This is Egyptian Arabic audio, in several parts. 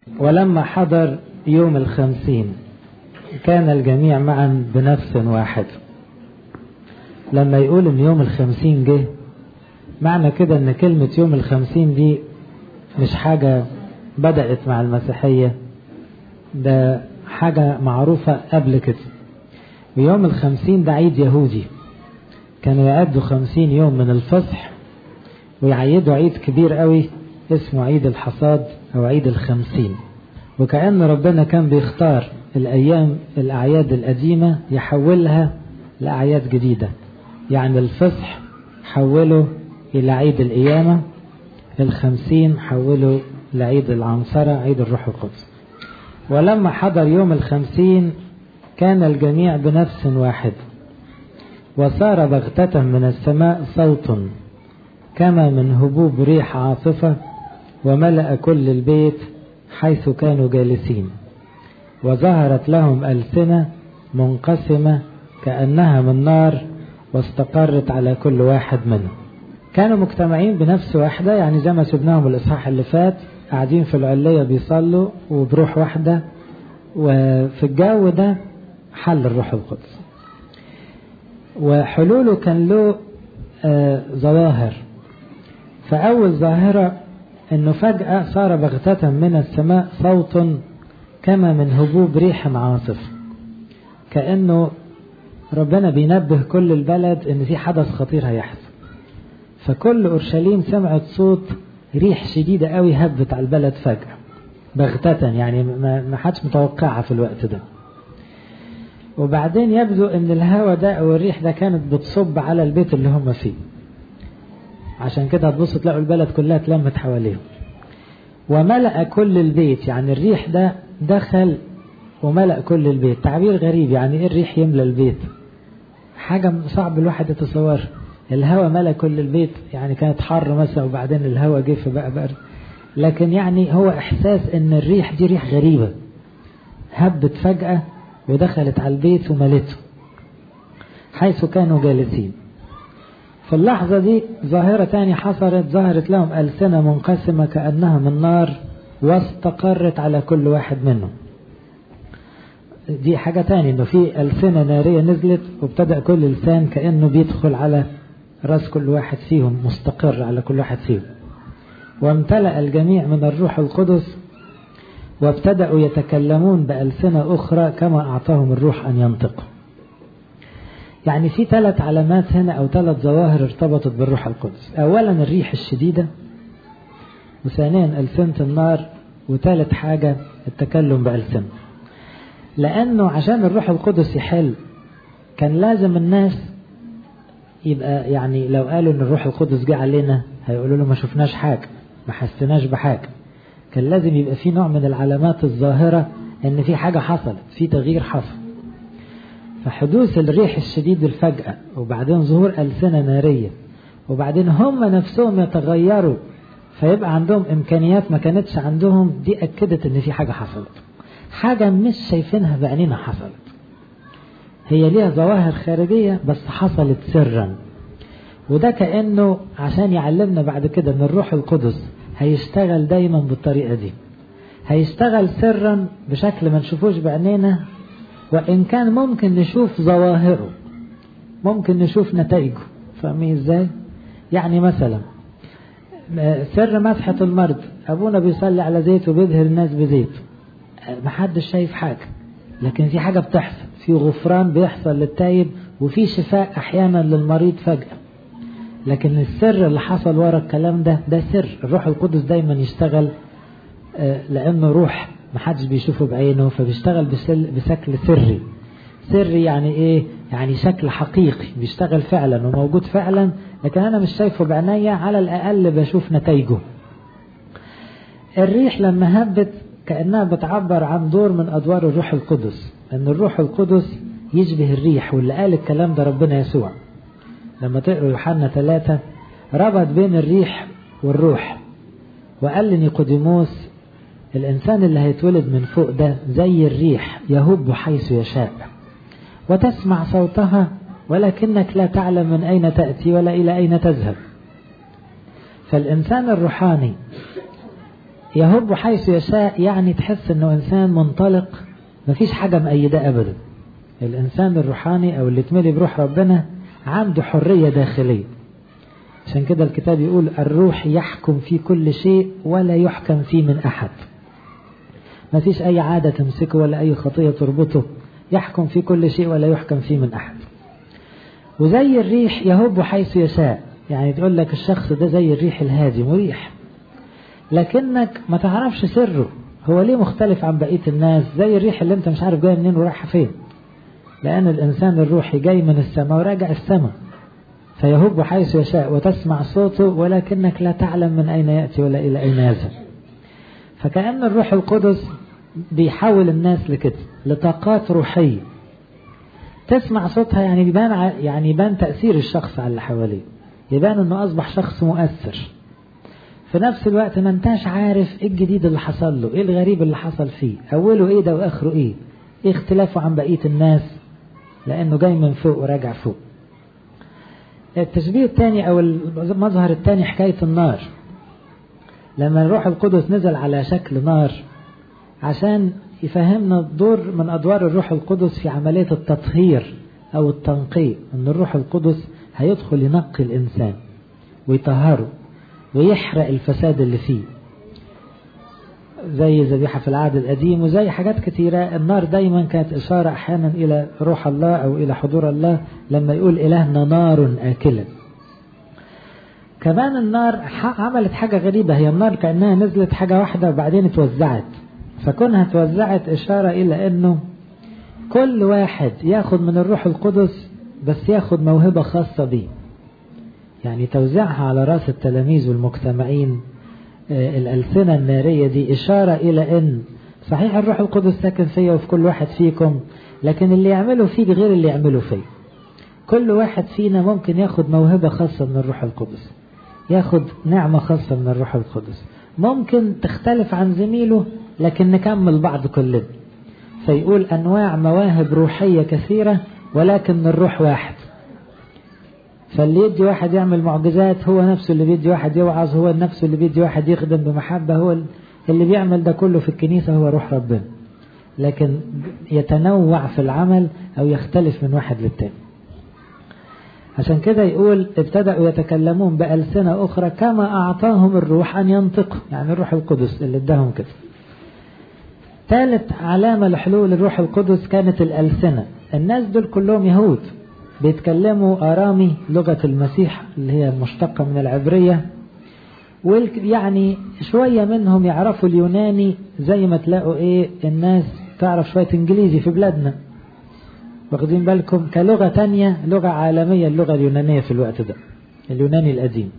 ولما حضر يوم الخمسين كان الجميع معا بنفس واحد لما يقول ان يوم الخمسين جه معنى كده ان كلمة يوم الخمسين دي مش حاجة بدأت مع المسيحية ده حاجة معروفة قبل كده ويوم الخمسين ده عيد يهودي كانوا يعدوا خمسين يوم من الفصح ويعيدوا عيد كبير قوي اسمه عيد الحصاد او عيد الخمسين وكأن ربنا كان بيختار الأيام الأعياد القديمة يحولها لأعياد جديدة يعني الفصح حوله إلى عيد القيامة الخمسين حوله لعيد العنصرة عيد الروح القدس ولما حضر يوم الخمسين كان الجميع بنفس واحد وصار بغتة من السماء صوت كما من هبوب ريح عاصفة وملأ كل البيت حيث كانوا جالسين وظهرت لهم ألسنة منقسمة كأنها من نار واستقرت على كل واحد منهم كانوا مجتمعين بنفس واحدة يعني زي ما سبناهم الإصحاح اللي فات قاعدين في العلية بيصلوا وبروح واحدة وفي الجو ده حل الروح القدس وحلوله كان له آه ظواهر فأول ظاهرة أنه فجأة صار بغتة من السماء صوت كما من هبوب ريح عاصف كأنه ربنا بينبه كل البلد أن في حدث خطير هيحصل فكل أورشليم سمعت صوت ريح شديدة قوي هبت على البلد فجأة بغتة يعني ما حدش متوقعها في الوقت ده وبعدين يبدو ان الهواء ده او الريح ده كانت بتصب على البيت اللي هم فيه عشان كده هتبص تلاقوا البلد كلها اتلمت حواليهم وملأ كل البيت يعني الريح ده دخل وملأ كل البيت تعبير غريب يعني ايه الريح يملى البيت حاجة صعب الواحد يتصورها الهواء ملأ كل البيت يعني كانت حر مثلا وبعدين الهواء جه فبقى برد لكن يعني هو احساس ان الريح دي ريح غريبة هبت فجأة ودخلت على البيت وملته حيث كانوا جالسين في اللحظة دي ظاهرة تاني حصلت ظهرت لهم ألسنة منقسمة كأنها من نار واستقرت على كل واحد منهم دي حاجة تاني انه في ألسنة نارية نزلت وابتدأ كل لسان كأنه بيدخل على راس كل واحد فيهم مستقر على كل واحد فيهم وامتلأ الجميع من الروح القدس وابتدأوا يتكلمون بألسنة أخرى كما أعطاهم الروح أن ينطقوا يعني في ثلاث علامات هنا أو ثلاث ظواهر ارتبطت بالروح القدس أولا الريح الشديدة وثانيا ألسنة النار وثالث حاجة التكلم بألسنة لأنه عشان الروح القدس يحل كان لازم الناس يبقى يعني لو قالوا ان الروح القدس جه علينا هيقولوا له ما شفناش حاجة ما حسناش بحاجة كان لازم يبقى في نوع من العلامات الظاهرة ان في حاجة حصلت في تغيير حصل فحدوث الريح الشديد الفجأة وبعدين ظهور ألسنة نارية وبعدين هم نفسهم يتغيروا فيبقى عندهم إمكانيات ما كانتش عندهم دي أكدت إن في حاجة حصلت حاجة مش شايفينها بعينينا حصلت هي ليها ظواهر خارجية بس حصلت سرا وده كأنه عشان يعلمنا بعد كده ان الروح القدس هيشتغل دايما بالطريقة دي هيشتغل سرا بشكل ما نشوفوش بعينينا وإن كان ممكن نشوف ظواهره ممكن نشوف نتائجه فاهمين ازاي يعني مثلا سر مسحة المرض أبونا بيصلي على زيت وبيدهر الناس بزيت محدش شايف حاجة لكن في حاجة بتحصل في غفران بيحصل للتايب وفي شفاء أحيانا للمريض فجأة لكن السر اللي حصل ورا الكلام ده ده سر الروح القدس دايما يشتغل لأنه روح محدش بيشوفه بعينه فبيشتغل بشكل سري سري يعني ايه يعني شكل حقيقي بيشتغل فعلا وموجود فعلا لكن انا مش شايفه بعينيا على الاقل بشوف نتائجه الريح لما هبت كانها بتعبر عن دور من ادوار الروح القدس ان الروح القدس يشبه الريح واللي قال الكلام ده ربنا يسوع لما تقروا يوحنا ثلاثة ربط بين الريح والروح وقال لنيقوديموس الإنسان اللي هيتولد من فوق ده زي الريح يهب حيث يشاء وتسمع صوتها ولكنك لا تعلم من أين تأتي ولا إلى أين تذهب فالإنسان الروحاني يهب حيث يشاء يعني تحس انه انسان منطلق مفيش حاجة مأيدة ابدا الانسان الروحاني او اللي اتملي بروح ربنا عنده حرية داخلية عشان كده الكتاب يقول الروح يحكم في كل شيء ولا يحكم فيه من احد ما فيش اي عادة تمسكه ولا اي خطية تربطه يحكم في كل شيء ولا يحكم فيه من احد وزي الريح يهب حيث يشاء يعني تقول لك الشخص ده زي الريح الهادي مريح لكنك ما تعرفش سره هو ليه مختلف عن بقية الناس زي الريح اللي انت مش عارف جاي منين ورايحة فين لأن الإنسان الروحي جاي من السماء وراجع السماء فيهب حيث يشاء وتسمع صوته ولكنك لا تعلم من أين يأتي ولا إلى أين يذهب فكأن الروح القدس بيحول الناس لكده لطاقات روحية تسمع صوتها يعني يبان يعني يبان تأثير الشخص على اللي حواليه يبان انه اصبح شخص مؤثر في نفس الوقت ما انتاش عارف ايه الجديد اللي حصل له ايه الغريب اللي حصل فيه اوله ايه ده واخره ايه ايه اختلافه عن بقية الناس لانه جاي من فوق وراجع فوق التشبيه الثاني او المظهر الثاني حكاية النار لما الروح القدس نزل على شكل نار عشان يفهمنا دور من ادوار الروح القدس في عملية التطهير او التنقية ان الروح القدس هيدخل ينقي الانسان ويطهره ويحرق الفساد اللي فيه زي ذبيحة في العهد القديم وزي حاجات كتيرة النار دايما كانت إشارة أحيانا إلى روح الله أو إلى حضور الله لما يقول إلهنا نار آكلة كمان النار عملت حاجة غريبة هي النار كأنها نزلت حاجة واحدة وبعدين اتوزعت فكونها اتوزعت إشارة إلى أنه كل واحد ياخد من الروح القدس بس ياخد موهبة خاصة بيه يعني توزيعها على رأس التلاميذ والمجتمعين الألسنة النارية دي إشارة إلى أن صحيح الروح القدس ساكن فيا وفي كل واحد فيكم لكن اللي يعمله فيك غير اللي يعمله فيه كل واحد فينا ممكن ياخد موهبة خاصة من الروح القدس ياخد نعمة خاصة من الروح القدس ممكن تختلف عن زميله لكن نكمل بعض كلنا فيقول أنواع مواهب روحية كثيرة ولكن الروح واحد فاللي يدي واحد يعمل معجزات هو نفسه اللي بيدي واحد يوعظ هو نفسه اللي بيدي واحد يخدم بمحبة هو اللي بيعمل ده كله في الكنيسة هو روح ربنا لكن يتنوع في العمل أو يختلف من واحد للتاني عشان كده يقول ابتدأوا يتكلمون بألسنة أخرى كما أعطاهم الروح أن ينطقوا يعني الروح القدس اللي اداهم كده ثالث علامة لحلول الروح القدس كانت الألسنة الناس دول كلهم يهود بيتكلموا آرامي لغة المسيح اللي هي المشتقة من العبرية يعني شوية منهم يعرفوا اليوناني زي ما تلاقوا ايه الناس تعرف شوية انجليزي في بلادنا واخدين بالكم كلغة تانية لغة عالمية اللغة اليونانية في الوقت ده اليوناني القديم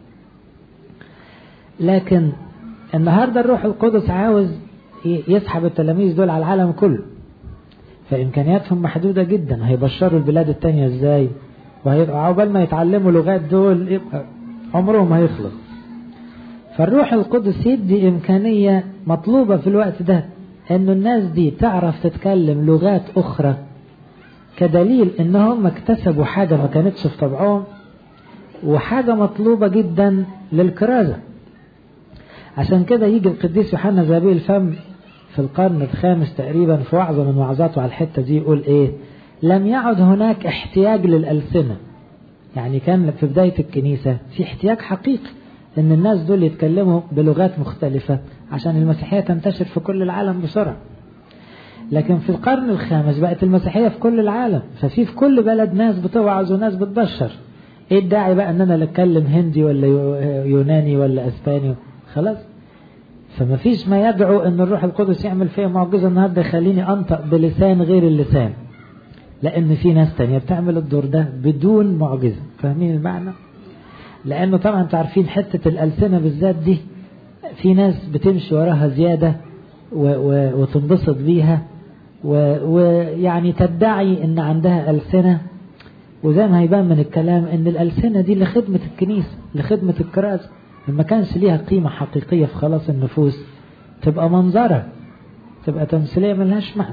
لكن النهاردة الروح القدس عاوز يسحب التلاميذ دول على العالم كله فإمكانياتهم محدودة جدا هيبشروا البلاد التانية ازاي وعقبال ما يتعلموا لغات دول يبقى عمرهم هيخلص فالروح القدس يدي إمكانية مطلوبة في الوقت ده إنه الناس دي تعرف تتكلم لغات أخرى كدليل إنهم اكتسبوا حاجة ما كانتش في طبعهم وحاجة مطلوبة جدا للكرازة عشان كده يجي القديس يوحنا زابيل الفم في القرن الخامس تقريبا في وعظة من وعظاته على الحتة دي يقول ايه لم يعد هناك احتياج للألسنة يعني كان في بداية الكنيسة في احتياج حقيقي ان الناس دول يتكلموا بلغات مختلفة عشان المسيحية تنتشر في كل العالم بسرعة لكن في القرن الخامس بقت المسيحية في كل العالم ففي في كل بلد ناس بتوعظ وناس بتبشر ايه الداعي بقى ان انا اتكلم هندي ولا يوناني ولا اسباني خلاص فما فيش ما يدعو ان الروح القدس يعمل فيا معجزة النهاردة يخليني انطق بلسان غير اللسان لان في ناس تانية بتعمل الدور ده بدون معجزة فاهمين المعنى لانه طبعا انتوا عارفين حتة الالسنة بالذات دي في ناس بتمشي وراها زيادة و و وتنبسط بيها ويعني تدعي ان عندها ألسنة وزي ما هيبان من الكلام ان الألسنة دي لخدمة الكنيسة لخدمة الكرازة ما كانش ليها قيمة حقيقية في خلاص النفوس تبقى منظرة تبقى تمثيلية ملهاش معنى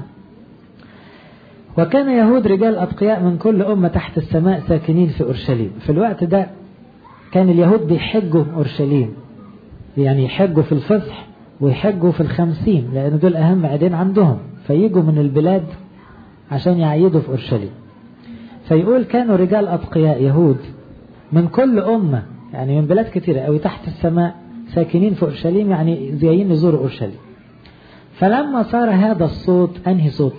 وكان يهود رجال أتقياء من كل أمة تحت السماء ساكنين في أورشليم في الوقت ده كان اليهود بيحجوا أورشليم يعني يحجوا في الفصح ويحجوا في الخمسين لأن دول أهم عيدين عندهم فيجوا من البلاد عشان يعيدوا في أورشليم فيقول كانوا رجال أتقياء يهود من كل أمة يعني من بلاد كتيرة أوي تحت السماء ساكنين في أورشليم يعني جايين يزوروا أورشليم فلما صار هذا الصوت أنهي صوت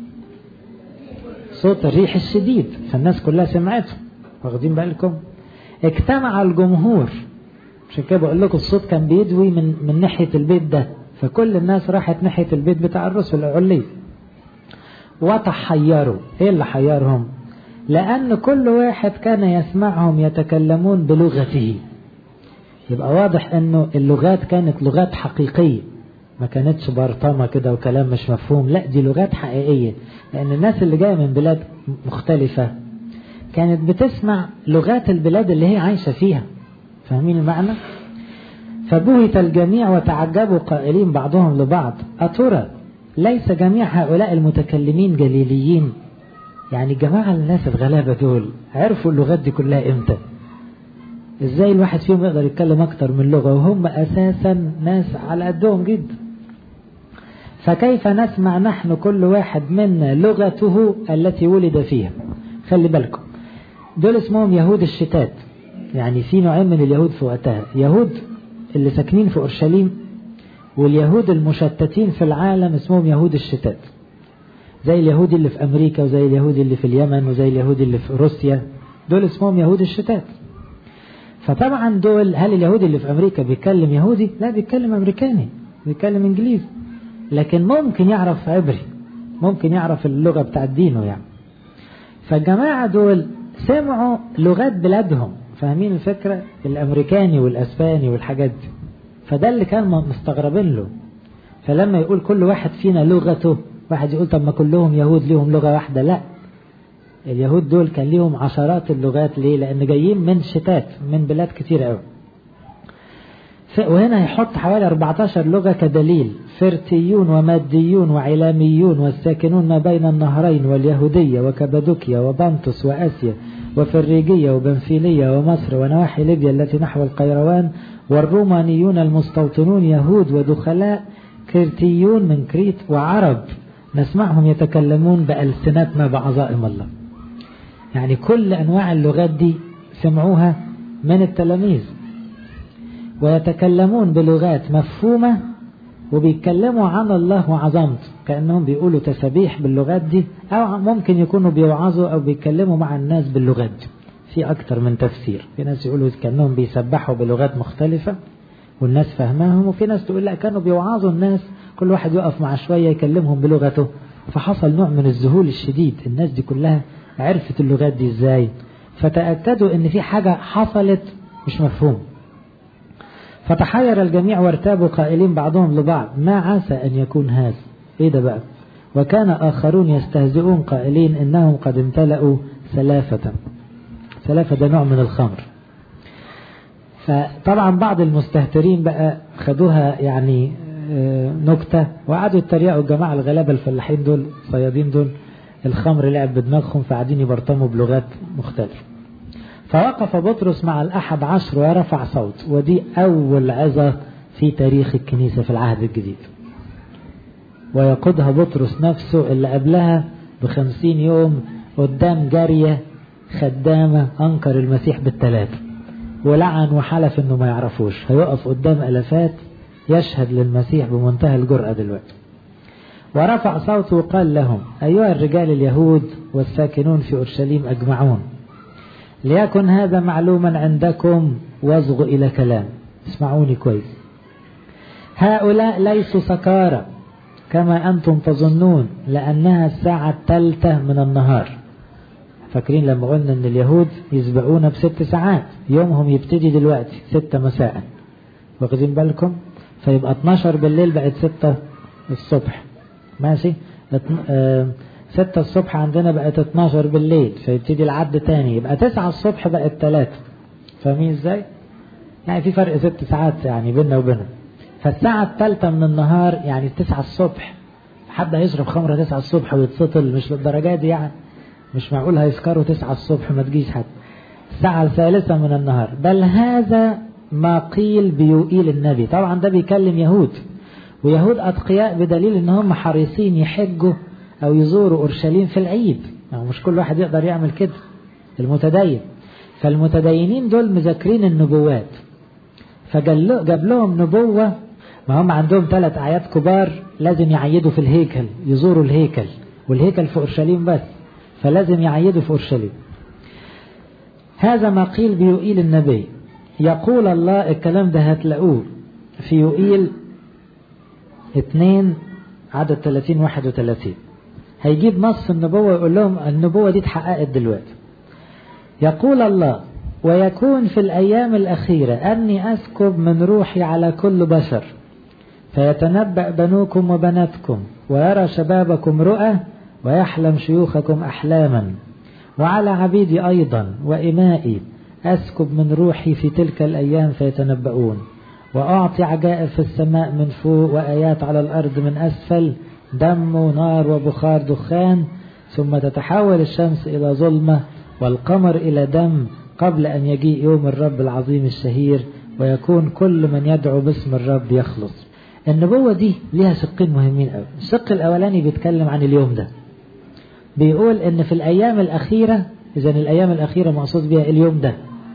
صوت الريح الشديد فالناس كلها سمعته واخدين بالكم اجتمع الجمهور عشان كده بقول لكم الصوت كان بيدوي من من ناحيه البيت ده فكل الناس راحت ناحيه البيت بتاع الرسل العلي وتحيروا ايه اللي حيرهم لان كل واحد كان يسمعهم يتكلمون بلغته يبقى واضح انه اللغات كانت لغات حقيقيه ما كانتش برطمة كده وكلام مش مفهوم لا دي لغات حقيقية لأن الناس اللي جاية من بلاد مختلفة كانت بتسمع لغات البلاد اللي هي عايشة فيها فاهمين المعنى فبهت الجميع وتعجبوا قائلين بعضهم لبعض أترى ليس جميع هؤلاء المتكلمين جليليين يعني جماعة الناس الغلابة دول عرفوا اللغات دي كلها امتى ازاي الواحد فيهم يقدر يتكلم اكتر من لغة وهم اساسا ناس على قدهم جدا فكيف نسمع نحن كل واحد منا لغته التي ولد فيها خلي بالكم دول اسمهم يهود الشتات يعني في نوعين من اليهود في وقتها يهود اللي ساكنين في اورشليم واليهود المشتتين في العالم اسمهم يهود الشتات زي اليهودي اللي في امريكا وزي اليهودي اللي في اليمن وزي اليهودي اللي في روسيا دول اسمهم يهود الشتات فطبعا دول هل اليهودي اللي في امريكا بيتكلم يهودي لا بيتكلم امريكاني بيتكلم انجليزي لكن ممكن يعرف عبري ممكن يعرف اللغة بتاعت دينه يعني فالجماعة دول سمعوا لغات بلادهم فاهمين الفكرة الامريكاني والاسباني والحاجات دي فده اللي كان مستغربين له فلما يقول كل واحد فينا لغته واحد يقول طب ما كلهم يهود ليهم لغة واحدة لا اليهود دول كان ليهم عشرات اللغات ليه لان جايين من شتات من بلاد كتير قوي وهنا يحط حوالي 14 لغة كدليل فرتيون وماديون وعلاميون والساكنون ما بين النهرين واليهودية وكبدوكيا وبنطس وآسيا وفريجية وبنفيلية ومصر ونواحي ليبيا التي نحو القيروان والرومانيون المستوطنون يهود ودخلاء كرتيون من كريت وعرب نسمعهم يتكلمون بألسنتنا بعظائم الله يعني كل أنواع اللغات دي سمعوها من التلاميذ ويتكلمون بلغات مفهومة وبيتكلموا عن الله وعظمته كأنهم بيقولوا تسابيح باللغات دي أو ممكن يكونوا بيوعظوا أو بيتكلموا مع الناس باللغات دي في أكتر من تفسير في ناس يقولوا كأنهم بيسبحوا بلغات مختلفة والناس فهماهم وفي ناس تقول لا كانوا بيوعظوا الناس كل واحد يقف مع شوية يكلمهم بلغته فحصل نوع من الذهول الشديد الناس دي كلها عرفت اللغات دي ازاي فتأكدوا ان في حاجة حصلت مش مفهوم فتحير الجميع وارتابوا قائلين بعضهم لبعض ما عسى ان يكون هذا ايه ده بقى وكان اخرون يستهزئون قائلين انهم قد امتلأوا سلافة سلافة ده نوع من الخمر فطبعا بعض المستهترين بقى خدوها يعني نكتة وقعدوا يتريقوا الجماعة الغلابة الفلاحين دول صيادين دول الخمر لعب بدماغهم فقاعدين يبرطموا بلغات مختلفة فوقف بطرس مع الأحد عشر ورفع صوت ودي أول عظة في تاريخ الكنيسة في العهد الجديد ويقودها بطرس نفسه اللي قبلها بخمسين يوم قدام جارية خدامة أنكر المسيح بالثلاثة ولعن وحلف انه ما يعرفوش هيقف قدام الافات يشهد للمسيح بمنتهى الجرأة دلوقتي ورفع صوته وقال لهم أيها الرجال اليهود والساكنون في أورشليم أجمعون ليكن هذا معلوما عندكم واصغوا إلى كلام اسمعوني كويس هؤلاء ليسوا سكارى كما أنتم تظنون لأنها الساعة الثالثة من النهار فاكرين لما قلنا ان اليهود يسبقونا بست ساعات يومهم يبتدي دلوقتي ستة مساء واخدين بالكم فيبقى 12 بالليل بقت 6 الصبح ماشي اه ستة الصبح عندنا بقت 12 بالليل فيبتدي العد تاني يبقى 9 الصبح بقت 3 فاهمين ازاي يعني في فرق ست ساعات يعني بيننا وبينهم فالساعة الثالثة من النهار يعني 9 الصبح حد هيشرب خمرة 9 الصبح ويتسطل مش للدرجة دي يعني مش معقول هيسكروا 9 الصبح ما تجيش حد الساعة الثالثة من النهار بل هذا ما قيل بيوئيل النبي طبعا ده بيكلم يهود ويهود أتقياء بدليل ان هم حريصين يحجوا او يزوروا اورشليم في العيد يعني مش كل واحد يقدر يعمل كده المتدين فالمتدينين دول مذاكرين النبوات فجاب لهم نبوة ما هم عندهم ثلاث أعياد كبار لازم يعيدوا في الهيكل يزوروا الهيكل والهيكل في أورشليم بس فلازم يعيدوا في أورشليم هذا ما قيل بيوئيل النبي يقول الله الكلام ده هتلاقوه في يوئيل 2 عدد 30 31 هيجيب نص النبوة ويقول لهم النبوة دي اتحققت دلوقتي يقول الله ويكون في الأيام الأخيرة أني أسكب من روحي على كل بشر فيتنبأ بنوكم وبناتكم ويرى شبابكم رؤى ويحلم شيوخكم أحلاما وعلى عبيدي أيضا وإمائي أسكب من روحي في تلك الأيام فيتنبؤون وأعطي عجائب في السماء من فوق وآيات على الأرض من أسفل دم ونار وبخار دخان ثم تتحول الشمس إلى ظلمة والقمر إلى دم قبل أن يجيء يوم الرب العظيم الشهير ويكون كل من يدعو باسم الرب يخلص النبوة دي ليها شقين مهمين قوي الشق الأولاني بيتكلم عن اليوم ده بيقول ان في الأيام الأخيرة إذا الأيام الأخيرة مقصود بها اليوم ده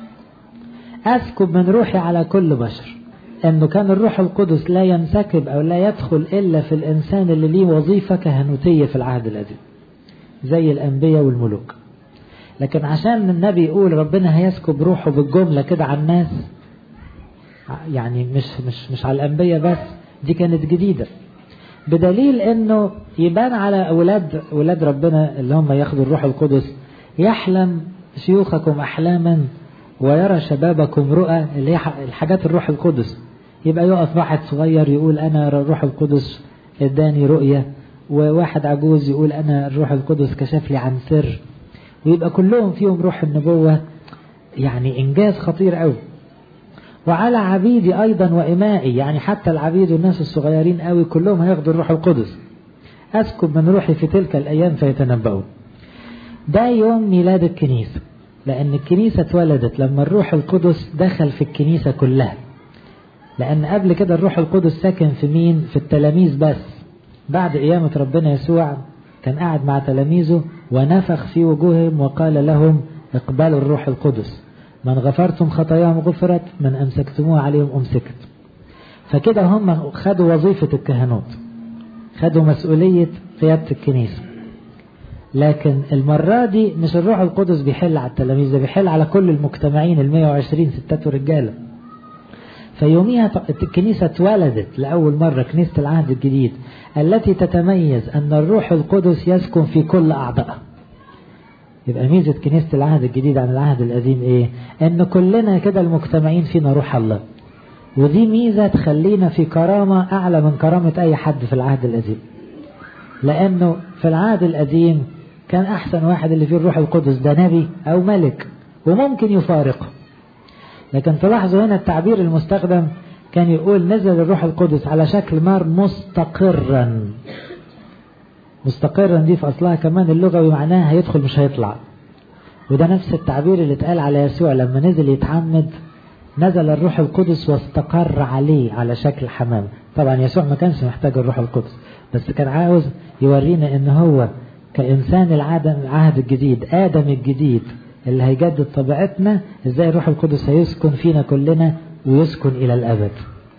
أسكب من روحي على كل بشر أنه كان الروح القدس لا ينسكب أو لا يدخل إلا في الإنسان اللي ليه وظيفة كهنوتية في العهد القديم زي الأنبياء والملوك لكن عشان النبي يقول ربنا هيسكب روحه بالجملة كده على الناس يعني مش مش مش على الأنبياء بس دي كانت جديدة بدليل انه يبان على اولاد اولاد ربنا اللي هم ياخدوا الروح القدس يحلم شيوخكم احلاما ويرى شبابكم رؤى اللي هي الحاجات الروح القدس يبقى يقف واحد صغير يقول انا الروح القدس اداني رؤية وواحد عجوز يقول انا الروح القدس كشف لي عن سر ويبقى كلهم فيهم روح النبوة يعني انجاز خطير قوي وعلى عبيدي أيضا وإمائي يعني حتى العبيد والناس الصغيرين قوي كلهم هياخدوا الروح القدس أسكب من روحي في تلك الأيام فيتنبؤون ده يوم ميلاد الكنيسة لأن الكنيسة اتولدت لما الروح القدس دخل في الكنيسة كلها لأن قبل كده الروح القدس ساكن في مين في التلاميذ بس بعد قيامة ربنا يسوع كان قاعد مع تلاميذه ونفخ في وجوههم وقال لهم اقبلوا الروح القدس من غفرتم خطاياهم غفرت من أمسكتموها عليهم أمسكت فكده هم خدوا وظيفة الكهنوت خدوا مسؤولية قيادة الكنيسة لكن المرة دي مش الروح القدس بيحل على التلاميذ ده بيحل على كل المجتمعين ال 120 ستات ورجالة فيوميها الكنيسة اتولدت لأول مرة كنيسة العهد الجديد التي تتميز أن الروح القدس يسكن في كل أعضائها يبقى ميزة كنيسة العهد الجديد عن العهد القديم ايه ان كلنا كده المجتمعين فينا روح الله ودي ميزة تخلينا في كرامة اعلى من كرامة اي حد في العهد القديم لانه في العهد القديم كان احسن واحد اللي فيه الروح القدس ده نبي او ملك وممكن يفارقه لكن تلاحظوا هنا التعبير المستخدم كان يقول نزل الروح القدس على شكل نار مستقرا مستقرا دي في أصلها كمان اللغوي معناها هيدخل مش هيطلع وده نفس التعبير اللي اتقال على يسوع لما نزل يتعمد نزل الروح القدس واستقر عليه على شكل حمام طبعا يسوع ما كانش محتاج الروح القدس بس كان عاوز يورينا ان هو كإنسان العادم العهد الجديد آدم الجديد اللي هيجدد طبيعتنا ازاي الروح القدس هيسكن فينا كلنا ويسكن إلى الأبد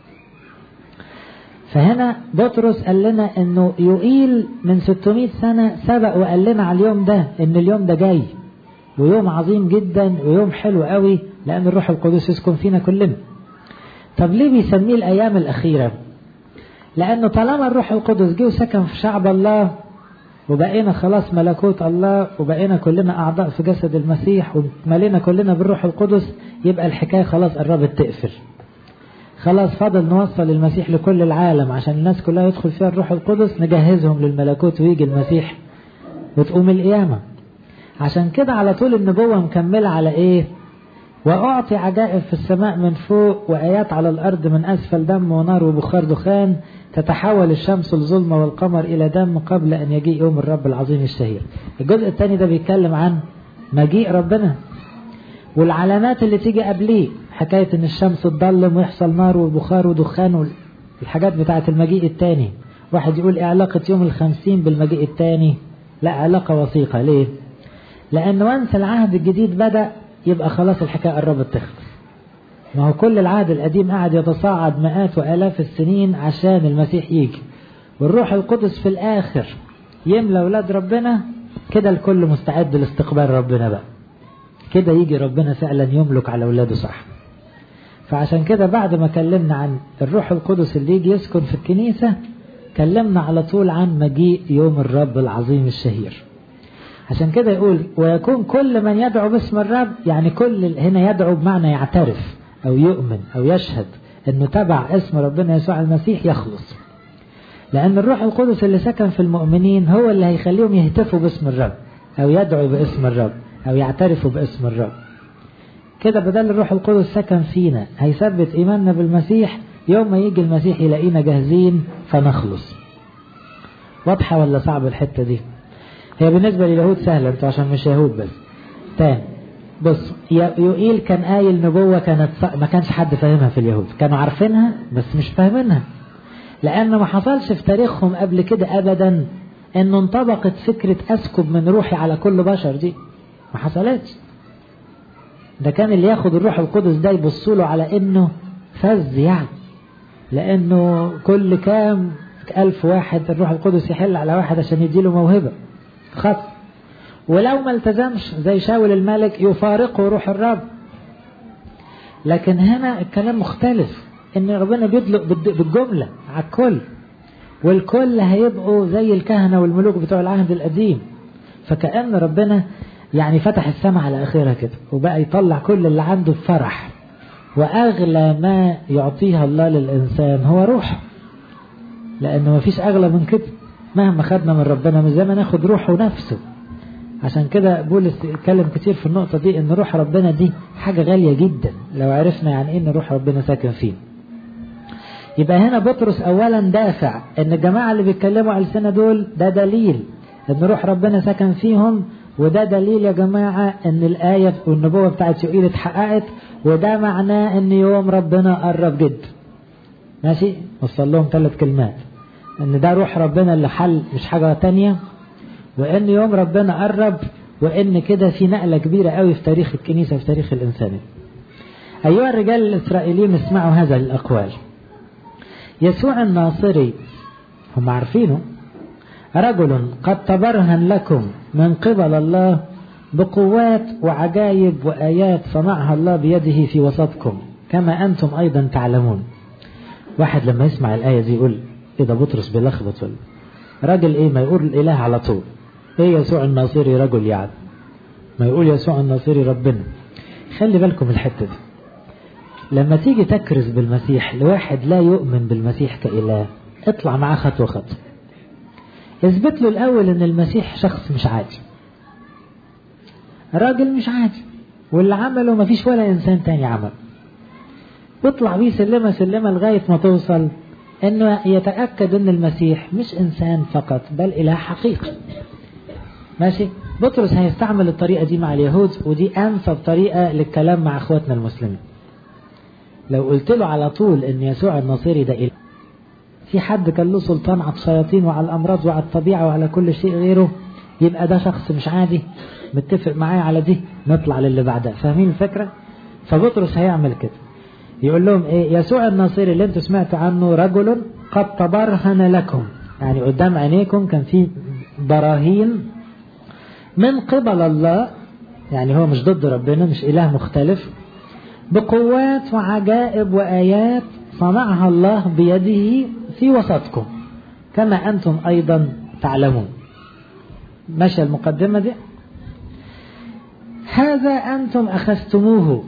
فهنا بطرس قال لنا انه يقيل من 600 سنة سبق وقال لنا على اليوم ده ان اليوم ده جاي ويوم عظيم جدا ويوم حلو قوي لان الروح القدس يسكن فينا كلنا طب ليه بيسميه الايام الاخيرة لانه طالما الروح القدس جه وسكن في شعب الله وبقينا خلاص ملكوت الله وبقينا كلنا اعضاء في جسد المسيح وملينا كلنا بالروح القدس يبقى الحكاية خلاص قربت تقفل خلاص فضل نوصل المسيح لكل العالم عشان الناس كلها يدخل فيها الروح القدس نجهزهم للملكوت ويجي المسيح وتقوم القيامة عشان كده على طول النبوة مكملة على ايه وأعطي عجائب في السماء من فوق وآيات على الأرض من أسفل دم ونار وبخار دخان تتحول الشمس الظلمة والقمر إلى دم قبل أن يجيء يوم الرب العظيم الشهير الجزء الثاني ده بيتكلم عن مجيء ربنا والعلامات اللي تيجي قبليه حكاية ان الشمس تضلم ويحصل نار وبخار ودخان الحاجات بتاعة المجيء التاني واحد يقول ايه علاقة يوم الخمسين بالمجيء التاني لا علاقة وثيقة ليه لأن وانس العهد الجديد بدأ يبقى خلاص الحكاية قربت تخلص ما هو كل العهد القديم قاعد يتصاعد مئات وآلاف السنين عشان المسيح يجي والروح القدس في الآخر يملى أولاد ربنا كده الكل مستعد لاستقبال ربنا بقى كده يجي ربنا فعلا يملك على أولاده صح فعشان كده بعد ما كلمنا عن الروح القدس اللي يجي يسكن في الكنيسة كلمنا على طول عن مجيء يوم الرب العظيم الشهير عشان كده يقول ويكون كل من يدعو باسم الرب يعني كل هنا يدعو بمعنى يعترف أو يؤمن أو يشهد أنه تبع اسم ربنا يسوع المسيح يخلص لأن الروح القدس اللي سكن في المؤمنين هو اللي هيخليهم يهتفوا باسم الرب أو يدعوا باسم الرب أو يعترفوا باسم الرب كده بدل الروح القدس سكن فينا هيثبت إيماننا بالمسيح يوم ما يجي المسيح يلاقينا جاهزين فنخلص واضحة ولا صعب الحتة دي هي بالنسبة لليهود سهلة انتوا عشان مش يهود بس تاني بص يوئيل كان قايل نبوة كانت ما كانش حد فاهمها في اليهود كانوا عارفينها بس مش فاهمينها لأن ما حصلش في تاريخهم قبل كده أبدا أنه انطبقت فكرة أسكب من روحي على كل بشر دي ما حصلتش ده كان اللي ياخد الروح القدس ده يبص له على انه فز يعني لانه كل كام ألف واحد الروح القدس يحل على واحد عشان يديله موهبة خط ولو ما التزمش زي شاول الملك يفارقه روح الرب لكن هنا الكلام مختلف ان ربنا بيطلق بالجملة على الكل والكل هيبقوا زي الكهنة والملوك بتوع العهد القديم فكأن ربنا يعني فتح السماء على اخرها كده وبقى يطلع كل اللي عنده بفرح واغلى ما يعطيها الله للانسان هو روح لانه ما فيش اغلى من كده مهما خدنا من ربنا مش زي ما ناخد روحه نفسه عشان كده بولس اتكلم كتير في النقطة دي ان روح ربنا دي حاجة غالية جدا لو عرفنا يعني ايه ان روح ربنا ساكن فيه يبقى هنا بطرس اولا دافع ان الجماعة اللي بيتكلموا على السنة دول ده دليل ان روح ربنا سكن فيهم وده دليل يا جماعة ان الآية والنبوة بتاعت يوئيل اتحققت وده معناه ان يوم ربنا قرب جدا ماشي وصل لهم ثلاث كلمات ان ده روح ربنا اللي حل مش حاجة تانية وان يوم ربنا قرب وان كده في نقلة كبيرة قوي في تاريخ الكنيسة في تاريخ الانسانية ايها الرجال الاسرائيليين اسمعوا هذا الاقوال يسوع الناصري هم عارفينه رجل قد تبرهن لكم من قبل الله بقوات وعجائب وآيات صنعها الله بيده في وسطكم كما أنتم أيضا تعلمون واحد لما يسمع الآية دي يقول إيه ده بطرس بيلخبط ولا راجل إيه ما يقول الإله على طول إيه يسوع الناصري رجل يعني ما يقول يسوع الناصري ربنا خلي بالكم الحتة دي لما تيجي تكرز بالمسيح لواحد لا يؤمن بالمسيح كإله اطلع معاه خطوة خطوة اثبت له الأول إن المسيح شخص مش عادي راجل مش عادي واللي عمله ما فيش ولا إنسان تاني عمل واطلع بيه سلمة سلمة لغاية ما توصل إنه يتأكد إن المسيح مش إنسان فقط بل إله حقيقي ماشي بطرس هيستعمل الطريقة دي مع اليهود ودي أنسب طريقة للكلام مع إخواتنا المسلمين لو قلت له على طول إن يسوع الناصري ده إله في حد كان له سلطان على الشياطين وعلى الأمراض وعلى الطبيعة وعلى كل شيء غيره يبقى ده شخص مش عادي متفق معايا على دي نطلع للي بعدها فاهمين الفكرة فبطرس هيعمل كده يقول لهم ايه يسوع الناصري اللي انتوا سمعتوا عنه رجل قد تبرهن لكم يعني قدام عينيكم كان في براهين من قبل الله يعني هو مش ضد ربنا مش إله مختلف بقوات وعجائب وآيات صنعها الله بيده في وسطكم كما أنتم أيضا تعلمون ماشي المقدمة دي هذا أنتم أخذتموه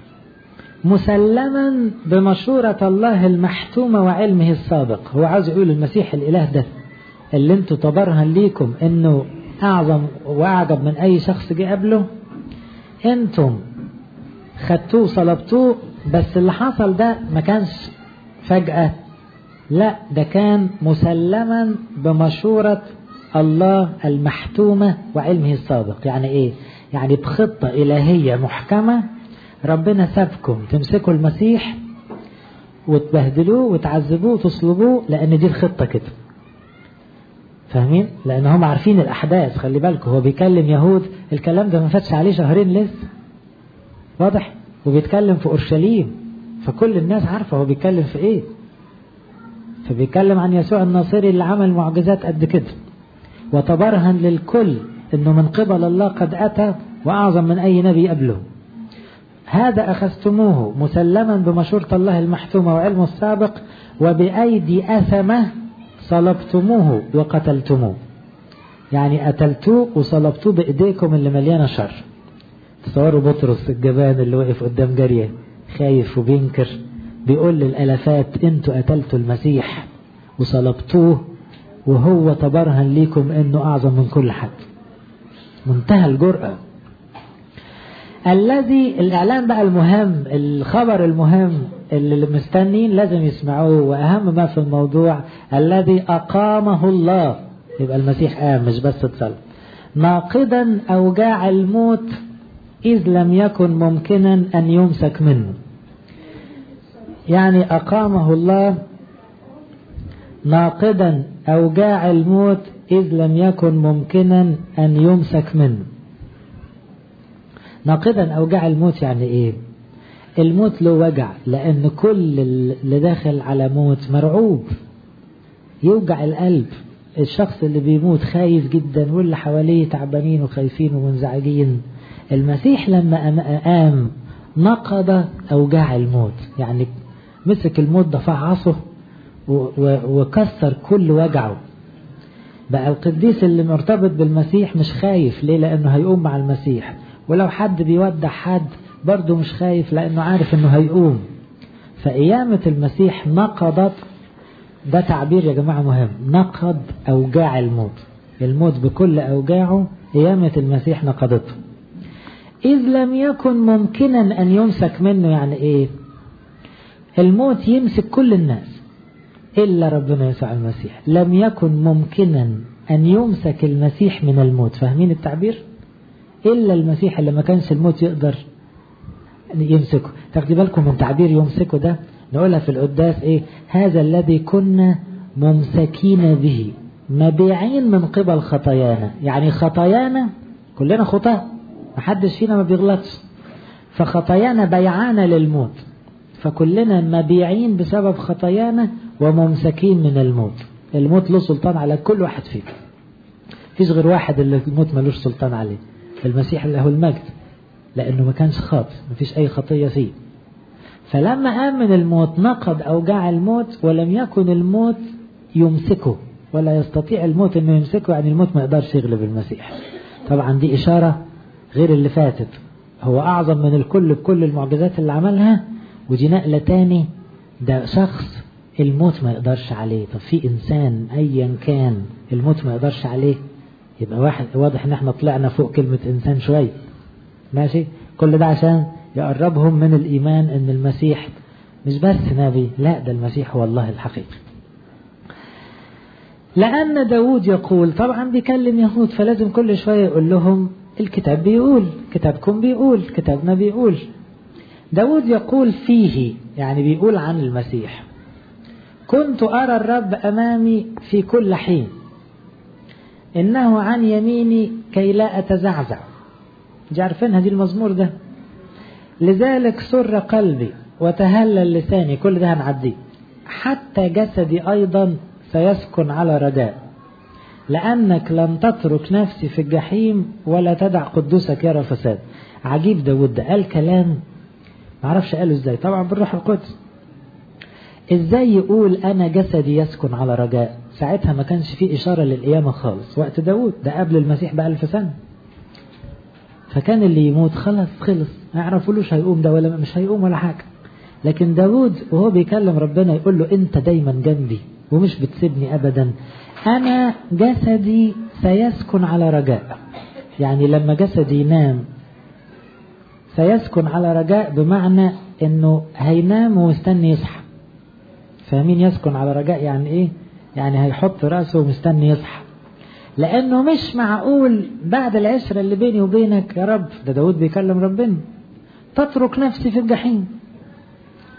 مسلما بمشورة الله المحتومة وعلمه السابق هو عاوز يقول المسيح الإله ده اللي انتوا تبرهن ليكم انه اعظم واعجب من اي شخص جه قبله انتم خدتوه صلبتوه بس اللي حصل ده ما كانش فجأة لا ده كان مسلما بمشورة الله المحتومة وعلمه السابق يعني ايه يعني بخطة إلهية محكمة ربنا سابكم تمسكوا المسيح وتبهدلوه وتعذبوه وتصلبوه لأن دي الخطة كده فاهمين؟ لأن هم عارفين الأحداث خلي بالكم هو بيكلم يهود الكلام ده ما فاتش عليه شهرين لسه واضح؟ وبيتكلم في أورشليم فكل الناس عارفة هو بيتكلم في إيه فبيتكلم عن يسوع الناصري اللي عمل معجزات قد كده وتبرهن للكل انه من قبل الله قد اتى واعظم من اي نبي قبله هذا اخذتموه مسلما بمشورة الله المحتومة وعلمه السابق وبايدي اثمه صلبتموه وقتلتموه يعني قتلتوه وصلبتوه بايديكم اللي مليانه شر تصوروا بطرس الجبان اللي وقف قدام جاريه خايف وبينكر بيقول للالافات انتوا قتلتوا المسيح وصلبتوه وهو تبرهن ليكم انه اعظم من كل حد منتهى الجرأة الذي الاعلان بقى المهم الخبر المهم اللي مستنين لازم يسمعوه واهم ما في الموضوع الذي اقامه الله يبقى المسيح قام مش بس اتصل ناقدا اوجاع الموت اذ لم يكن ممكنا ان يمسك منه يعني اقامه الله ناقدا أوجاع الموت إذ لم يكن ممكنا أن يمسك منه ناقدا أوجاع الموت يعني إيه الموت له وجع لأن كل اللي داخل على موت مرعوب يوجع القلب الشخص اللي بيموت خايف جدا واللي حواليه تعبانين وخايفين ومنزعجين المسيح لما قام نقض أوجاع الموت يعني مسك الموت ده فعصه وكسر كل وجعه بقى القديس اللي مرتبط بالمسيح مش خايف ليه لانه هيقوم مع المسيح ولو حد بيودع حد برضه مش خايف لانه عارف انه هيقوم فقيامة المسيح نقضت ده تعبير يا جماعة مهم نقض أوجاع الموت الموت بكل أوجاعه قيامة المسيح نقضته إذ لم يكن ممكنا أن يمسك منه يعني إيه الموت يمسك كل الناس إلا ربنا يسوع المسيح لم يكن ممكنا أن يمسك المسيح من الموت فاهمين التعبير إلا المسيح اللي ما كانش الموت يقدر يمسكه تاخدي بالكم من تعبير يمسكه ده نقولها في القداس إيه هذا الذي كنا ممسكين به مبيعين من قبل خطايانا يعني خطايانا كلنا خطاة محدش فينا ما بيغلطش فخطايانا بيعانا للموت فكلنا مبيعين بسبب خطايانا وممسكين من الموت الموت له سلطان على كل واحد فينا فيش غير واحد اللي الموت ملوش سلطان عليه المسيح اللي هو المجد لأنه ما كانش خاطئ ما فيش أي خطية فيه فلما قام من الموت نقض أوجاع الموت ولم يكن الموت يمسكه ولا يستطيع الموت أنه يمسكه يعني الموت ما يقدرش يغلب المسيح طبعا دي إشارة غير اللي فاتت هو أعظم من الكل بكل المعجزات اللي عملها ودي نقلة تاني ده شخص الموت ما يقدرش عليه طب في إنسان أيا كان الموت ما يقدرش عليه يبقى واحد واضح ان احنا طلعنا فوق كلمة إنسان شوية ماشي كل ده عشان يقربهم من الإيمان إن المسيح مش بس نبي لا ده المسيح هو الله الحقيقي لأن داود يقول طبعا بيكلم يهود فلازم كل شوية يقول لهم الكتاب بيقول كتابكم بيقول كتابنا بيقول داود يقول فيه يعني بيقول عن المسيح كنت أرى الرب أمامي في كل حين إنه عن يميني كي لا أتزعزع دي عارفينها دي المزمور ده لذلك سر قلبي وتهلل لساني كل ده هنعديه حتى جسدي أيضا سيسكن على رجاء لأنك لن تترك نفسي في الجحيم ولا تدع قدوسك يرى فساد عجيب داود ده قال كلام معرفش قاله ازاي طبعا بالروح القدس ازاي يقول انا جسدي يسكن على رجاء ساعتها ما كانش فيه اشاره للقيامه خالص وقت داود ده قبل المسيح بألف سنه فكان اللي يموت خلاص خلص ما يعرفولوش هيقوم ده ولا مش هيقوم ولا حاجه لكن داود وهو بيكلم ربنا يقول له انت دايما جنبي ومش بتسيبني ابدا انا جسدي سيسكن على رجاء يعني لما جسدي ينام سيسكن على رجاء بمعنى انه هينام ومستني يصحى فاهمين يسكن على رجاء يعني ايه يعني هيحط راسه ومستني يصحى لانه مش معقول بعد العشرة اللي بيني وبينك يا رب ده داود بيكلم ربنا تترك نفسي في الجحيم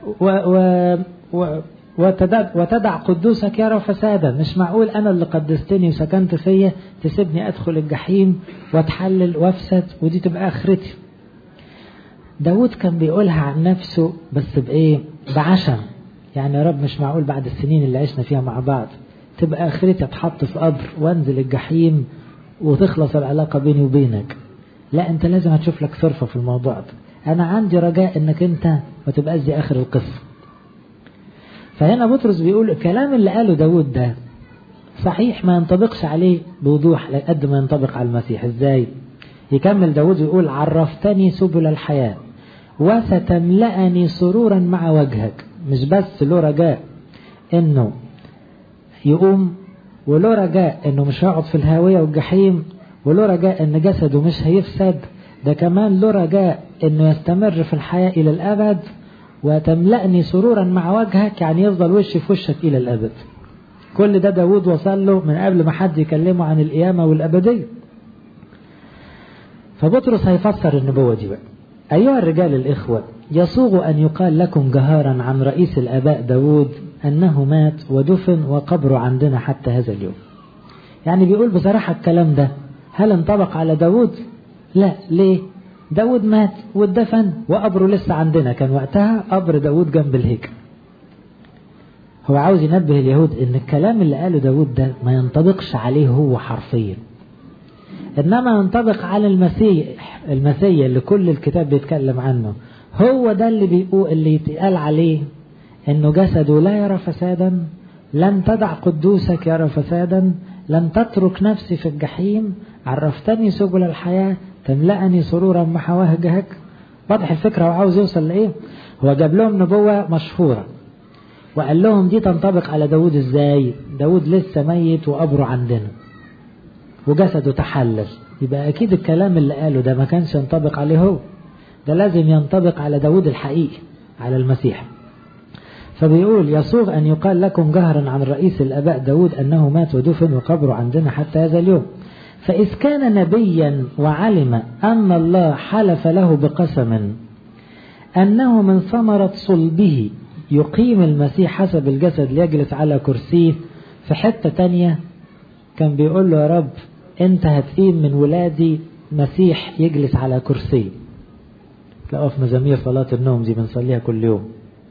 و و و وتدع, وتدع قدوسك يرى فسادا مش معقول أنا اللي قدستني وسكنت فيا تسيبني أدخل الجحيم واتحلل وافسد ودي تبقى آخرتي داود كان بيقولها عن نفسه بس بإيه بعشم يعني يا رب مش معقول بعد السنين اللي عشنا فيها مع بعض تبقى آخرتي اتحط في قبر وانزل الجحيم وتخلص العلاقة بيني وبينك لا انت لازم هتشوف لك صرفة في الموضوع ده انا عندي رجاء انك انت ما تبقاش دي اخر القصة فهنا بطرس بيقول الكلام اللي قاله داود ده صحيح ما ينطبقش عليه بوضوح قد ما ينطبق على المسيح ازاي يكمل داود يقول عرفتني سبل الحياة وستملأني سرورا مع وجهك مش بس له رجاء انه يقوم وله رجاء انه مش هيقعد في الهاوية والجحيم وله رجاء ان جسده مش هيفسد ده كمان له رجاء انه يستمر في الحياة الى الابد وتملأني سرورا مع وجهك يعني يفضل وشي في وشك الى الابد كل ده داود وصل له من قبل ما حد يكلمه عن القيامة والابدية فبطرس هيفسر النبوة دي بقى أيها الرجال الإخوة يصوغ أن يقال لكم جهارا عن رئيس الآباء داود أنه مات ودفن وقبره عندنا حتى هذا اليوم يعني بيقول بصراحة الكلام ده هل انطبق على داود لا ليه داود مات واتدفن وقبره لسه عندنا كان وقتها قبر داود جنب الهيكل هو عاوز ينبه اليهود ان الكلام اللي قاله داود ده ما ينطبقش عليه هو حرفيا انما ينطبق على المسيح المسيح اللي كل الكتاب بيتكلم عنه هو ده اللي بيقول اللي يتقال عليه انه جسده لا يرى فسادا لن تدع قدوسك يرى فسادا لن تترك نفسي في الجحيم عرفتني سبل الحياة تملأني سرورا مع وهجهك واضح الفكرة وعاوز يوصل لإيه هو جاب لهم نبوة مشهورة وقال لهم دي تنطبق على داود ازاي داود لسه ميت وقبره عندنا وجسده تحلل يبقى أكيد الكلام اللي قاله ده ما كانش ينطبق عليه هو ده لازم ينطبق على داود الحقيقي على المسيح فبيقول يصوغ أن يقال لكم جهرا عن رئيس الأباء داود أنه مات ودفن وقبره عندنا حتى هذا اليوم فإذ كان نبيا وعلم أن الله حلف له بقسم أنه من ثمرة صلبه يقيم المسيح حسب الجسد ليجلس على كرسيه في حتة تانية كان بيقول له يا رب انت هتقيم من ولادي مسيح يجلس على كرسي تلاقوها في مزامير صلاة النوم دي بنصليها كل يوم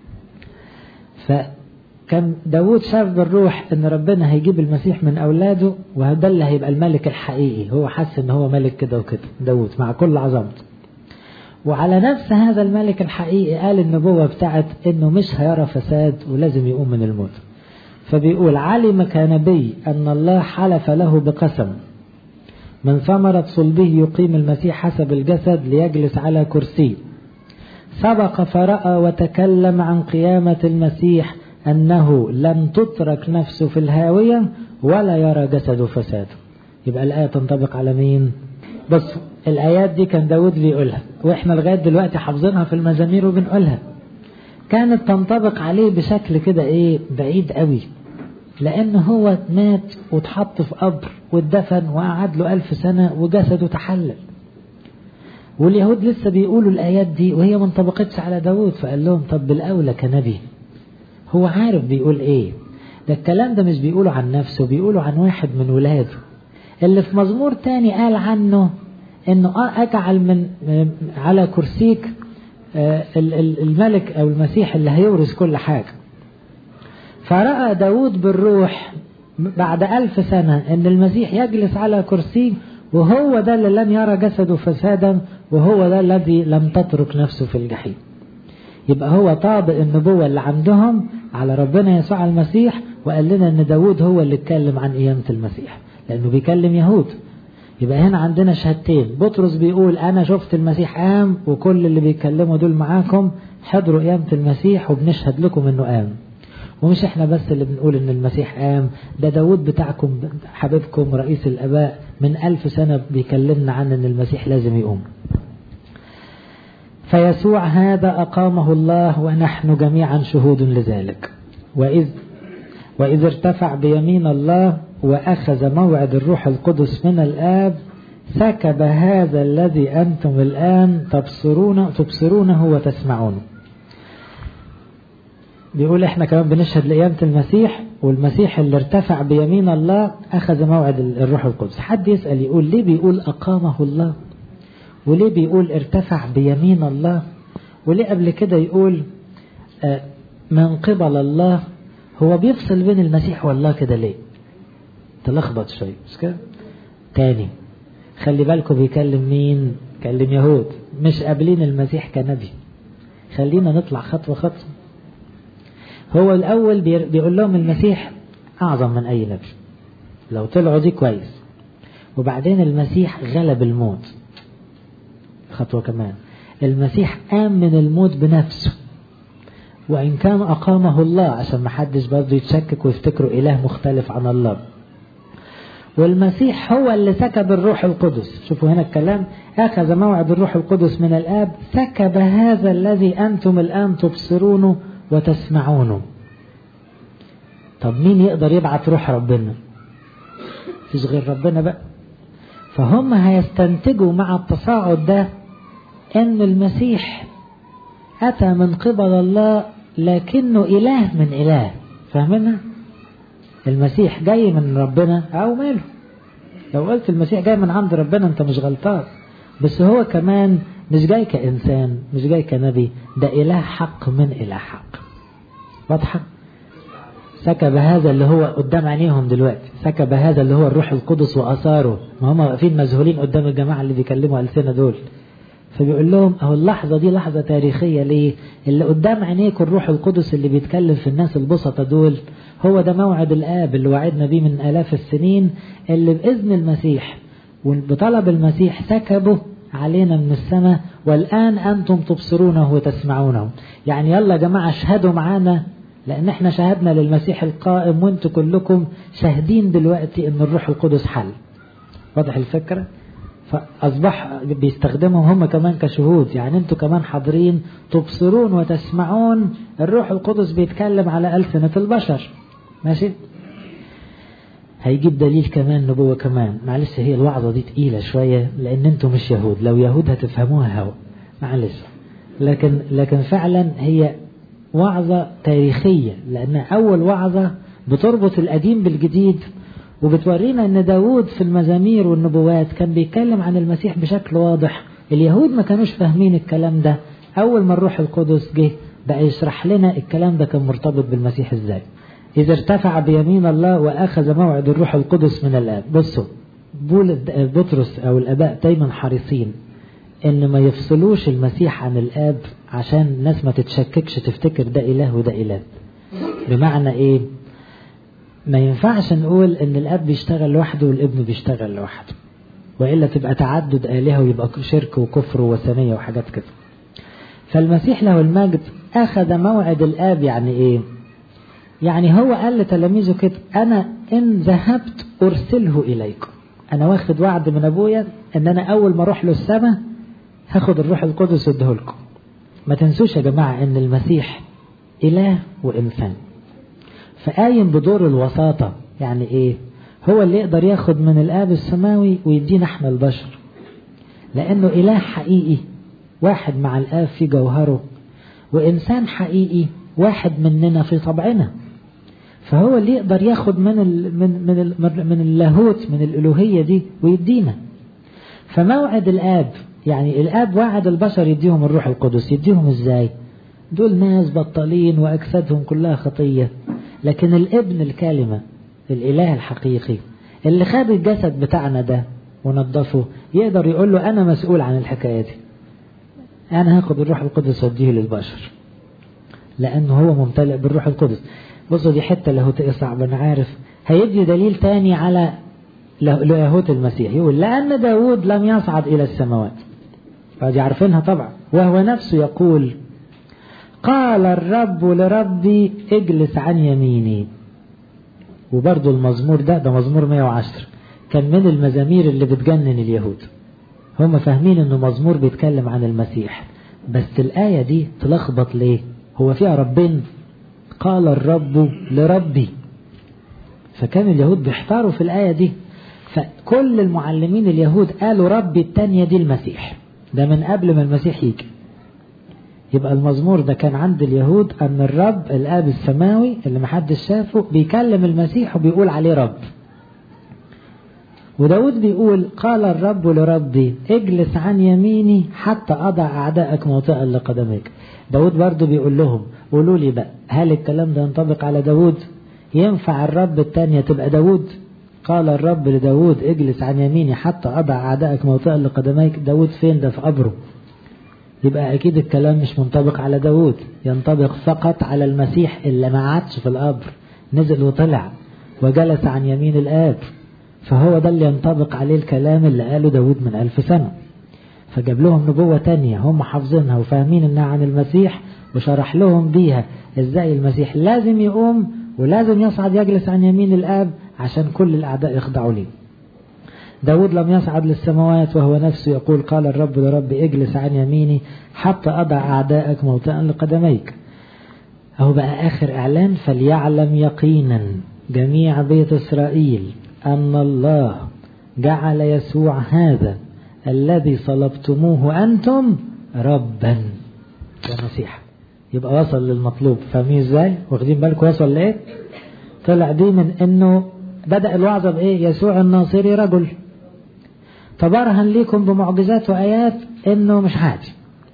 فكان داود شاف بالروح ان ربنا هيجيب المسيح من اولاده وده اللي هيبقى الملك الحقيقي هو حس ان هو ملك كده وكده داود مع كل عظمته وعلى نفس هذا الملك الحقيقي قال النبوة بتاعت انه مش هيرى فساد ولازم يقوم من الموت فبيقول علم كنبي أن الله حلف له بقسم من ثمرة صلبه يقيم المسيح حسب الجسد ليجلس على كرسي سبق فرأى وتكلم عن قيامة المسيح أنه لم تترك نفسه في الهاوية ولا يرى جسده فساد يبقى الآية تنطبق على مين بس الآيات دي كان داود بيقولها وإحنا لغاية دلوقتي حافظينها في المزامير وبنقولها كانت تنطبق عليه بشكل كده ايه بعيد قوي لان هو مات واتحط في قبر واتدفن وقعد له ألف سنة وجسده تحلل واليهود لسه بيقولوا الآيات دي وهي ما انطبقتش على داود فقال لهم طب بالأولى كنبي هو عارف بيقول ايه ده الكلام ده مش بيقوله عن نفسه بيقوله عن واحد من ولاده اللي في مزمور تاني قال عنه انه اجعل من على كرسيك الملك أو المسيح اللي هيورث كل حاجة فرأى داود بالروح بعد ألف سنة أن المسيح يجلس على كرسي وهو ده اللي لم يرى جسده فسادا وهو ده الذي لم تترك نفسه في الجحيم يبقى هو طابق النبوة اللي عندهم على ربنا يسوع المسيح وقال لنا أن داود هو اللي اتكلم عن قيامة المسيح لأنه بيكلم يهود يبقى هنا عندنا شهادتين بطرس بيقول انا شفت المسيح قام وكل اللي بيتكلموا دول معاكم حضروا قيامة المسيح وبنشهد لكم انه قام ومش احنا بس اللي بنقول ان المسيح قام ده داود بتاعكم حبيبكم رئيس الاباء من الف سنة بيكلمنا عن ان المسيح لازم يقوم فيسوع هذا اقامه الله ونحن جميعا شهود لذلك واذ واذ ارتفع بيمين الله وأخذ موعد الروح القدس من الآب سكب هذا الذي أنتم الآن تبصرون تبصرونه وتسمعونه بيقول احنا كمان بنشهد لقيامة المسيح والمسيح اللي ارتفع بيمين الله أخذ موعد الروح القدس حد يسأل يقول ليه بيقول أقامه الله وليه بيقول ارتفع بيمين الله وليه قبل كده يقول من قبل الله هو بيفصل بين المسيح والله كده ليه تلخبط شوية مش كده تاني خلي بالكم بيكلم مين كلم يهود مش قابلين المسيح كنبي خلينا نطلع خطوة خطوة هو الأول بيقول لهم المسيح أعظم من أي نبي لو طلعوا دي كويس وبعدين المسيح غلب الموت خطوة كمان المسيح قام من الموت بنفسه وإن كان أقامه الله عشان ما حدش برضه يتشكك ويفتكروا إله مختلف عن الله والمسيح هو اللي سكب الروح القدس شوفوا هنا الكلام أخذ موعد الروح القدس من الآب سكب هذا الذي أنتم الآن تبصرونه وتسمعونه طب مين يقدر يبعت روح ربنا فيش غير ربنا بقى فهم هيستنتجوا مع التصاعد ده ان المسيح اتى من قبل الله لكنه اله من اله فاهمينها المسيح جاي من ربنا او ماله لو قلت المسيح جاي من عند ربنا انت مش غلطان بس هو كمان مش جاي كإنسان مش جاي كنبي ده إله حق من إله حق واضحة سكب هذا اللي هو قدام عينيهم دلوقتي سكب هذا اللي هو الروح القدس وأثاره ما هم واقفين مذهولين قدام الجماعة اللي بيكلموا ألسنة دول فبيقول لهم أهو اللحظة دي لحظة تاريخية ليه اللي قدام عينيكم الروح القدس اللي بيتكلم في الناس البسطة دول هو ده موعد الآب اللي وعدنا بيه من آلاف السنين اللي بإذن المسيح وبطلب المسيح سكبه علينا من السماء والآن أنتم تبصرونه وتسمعونه يعني يلا يا جماعة اشهدوا معانا لأن احنا شهدنا للمسيح القائم وانتم كلكم شاهدين دلوقتي ان الروح القدس حل واضح الفكرة فأصبح بيستخدمهم هم كمان كشهود يعني انتوا كمان حاضرين تبصرون وتسمعون الروح القدس بيتكلم على ألسنة البشر ماشي هيجيب دليل كمان نبوة كمان معلش هي الوعظة دي تقيلة شوية لأن انتوا مش يهود لو يهود هتفهموها هوا معلش لكن لكن فعلا هي وعظة تاريخية لأن أول وعظة بتربط القديم بالجديد وبتورينا أن داود في المزامير والنبوات كان بيتكلم عن المسيح بشكل واضح اليهود ما كانوش فاهمين الكلام ده أول ما الروح القدس جه بقى يشرح لنا الكلام ده كان مرتبط بالمسيح ازاي إذا ارتفع بيمين الله وأخذ موعد الروح القدس من الآب بصوا بطرس أو الآباء دايما حريصين إن ما يفصلوش المسيح عن الآب عشان الناس ما تتشككش تفتكر ده إله وده إله بمعنى إيه ما ينفعش نقول إن الآب بيشتغل لوحده والابن بيشتغل لوحده وإلا تبقى تعدد آلهة ويبقى شرك وكفر ووثنية وحاجات كده فالمسيح له المجد أخذ موعد الآب يعني إيه يعني هو قال لتلاميذه كده أنا إن ذهبت أرسله إليكم أنا واخد وعد من أبويا إن أنا أول ما أروح له السماء هاخد الروح القدس واديه لكم ما تنسوش يا جماعة إن المسيح إله وإنسان فقايم بدور الوساطة يعني إيه هو اللي يقدر ياخد من الآب السماوي ويدينا احنا البشر لأنه إله حقيقي واحد مع الآب في جوهره وإنسان حقيقي واحد مننا في طبعنا فهو اللي يقدر ياخد من ال من من ال من اللاهوت من الالوهيه دي ويدينا فموعد الاب يعني الاب وعد البشر يديهم الروح القدس يديهم ازاي دول ناس بطالين واجسادهم كلها خطيه لكن الابن الكلمه الاله الحقيقي اللي خد الجسد بتاعنا ده ونظفه يقدر يقول له انا مسؤول عن الحكايه دي انا هاخد الروح القدس واديه للبشر لانه هو ممتلئ بالروح القدس بصوا دي حته لاهوتيه صعبه انا عارف هيدي دليل تاني على لاهوت المسيح يقول لان داود لم يصعد الى السماوات فدي عارفينها طبعا وهو نفسه يقول قال الرب لربي اجلس عن يميني وبرضه المزمور ده ده مزمور 110 كان من المزامير اللي بتجنن اليهود هم فاهمين انه مزمور بيتكلم عن المسيح بس الآية دي تلخبط ليه هو فيها ربين قال الرب لربي فكان اليهود بيحتاروا في الآية دي فكل المعلمين اليهود قالوا ربي التانية دي المسيح ده من قبل ما المسيح يجي يبقى المزمور ده كان عند اليهود أن الرب الآب السماوي اللي محدش شافه بيكلم المسيح وبيقول عليه رب وداود بيقول قال الرب لربي اجلس عن يميني حتى أضع أعدائك موطئا لقدميك داود برضو بيقول لهم قولوا لي بقى هل الكلام ده ينطبق على داود ينفع الرب التانية تبقى داود قال الرب لداود اجلس عن يميني حتى أضع أعدائك موطئا لقدميك داود فين ده في قبره يبقى أكيد الكلام مش منطبق على داود ينطبق فقط على المسيح اللي ما عادش في القبر نزل وطلع وجلس عن يمين الآب فهو ده اللي ينطبق عليه الكلام اللي قاله داود من ألف سنة فجاب لهم نبوة تانية هم حافظينها وفاهمين انها عن المسيح وشرح لهم بيها ازاي المسيح لازم يقوم ولازم يصعد يجلس عن يمين الآب عشان كل الأعداء يخضعوا ليه داود لم يصعد للسماوات وهو نفسه يقول قال الرب لربي اجلس عن يميني حتى أضع أعدائك موطئا لقدميك أهو بقى آخر إعلان فليعلم يقينا جميع بيت إسرائيل أن الله جعل يسوع هذا الذي صلبتموه أنتم ربا ومسيحا يبقى وصل للمطلوب فاهمين ازاي واخدين بالكم وصل لايه طلع دي من انه بدأ الوعظة بايه يسوع الناصري رجل تبرهن ليكم بمعجزات وآيات انه مش عادي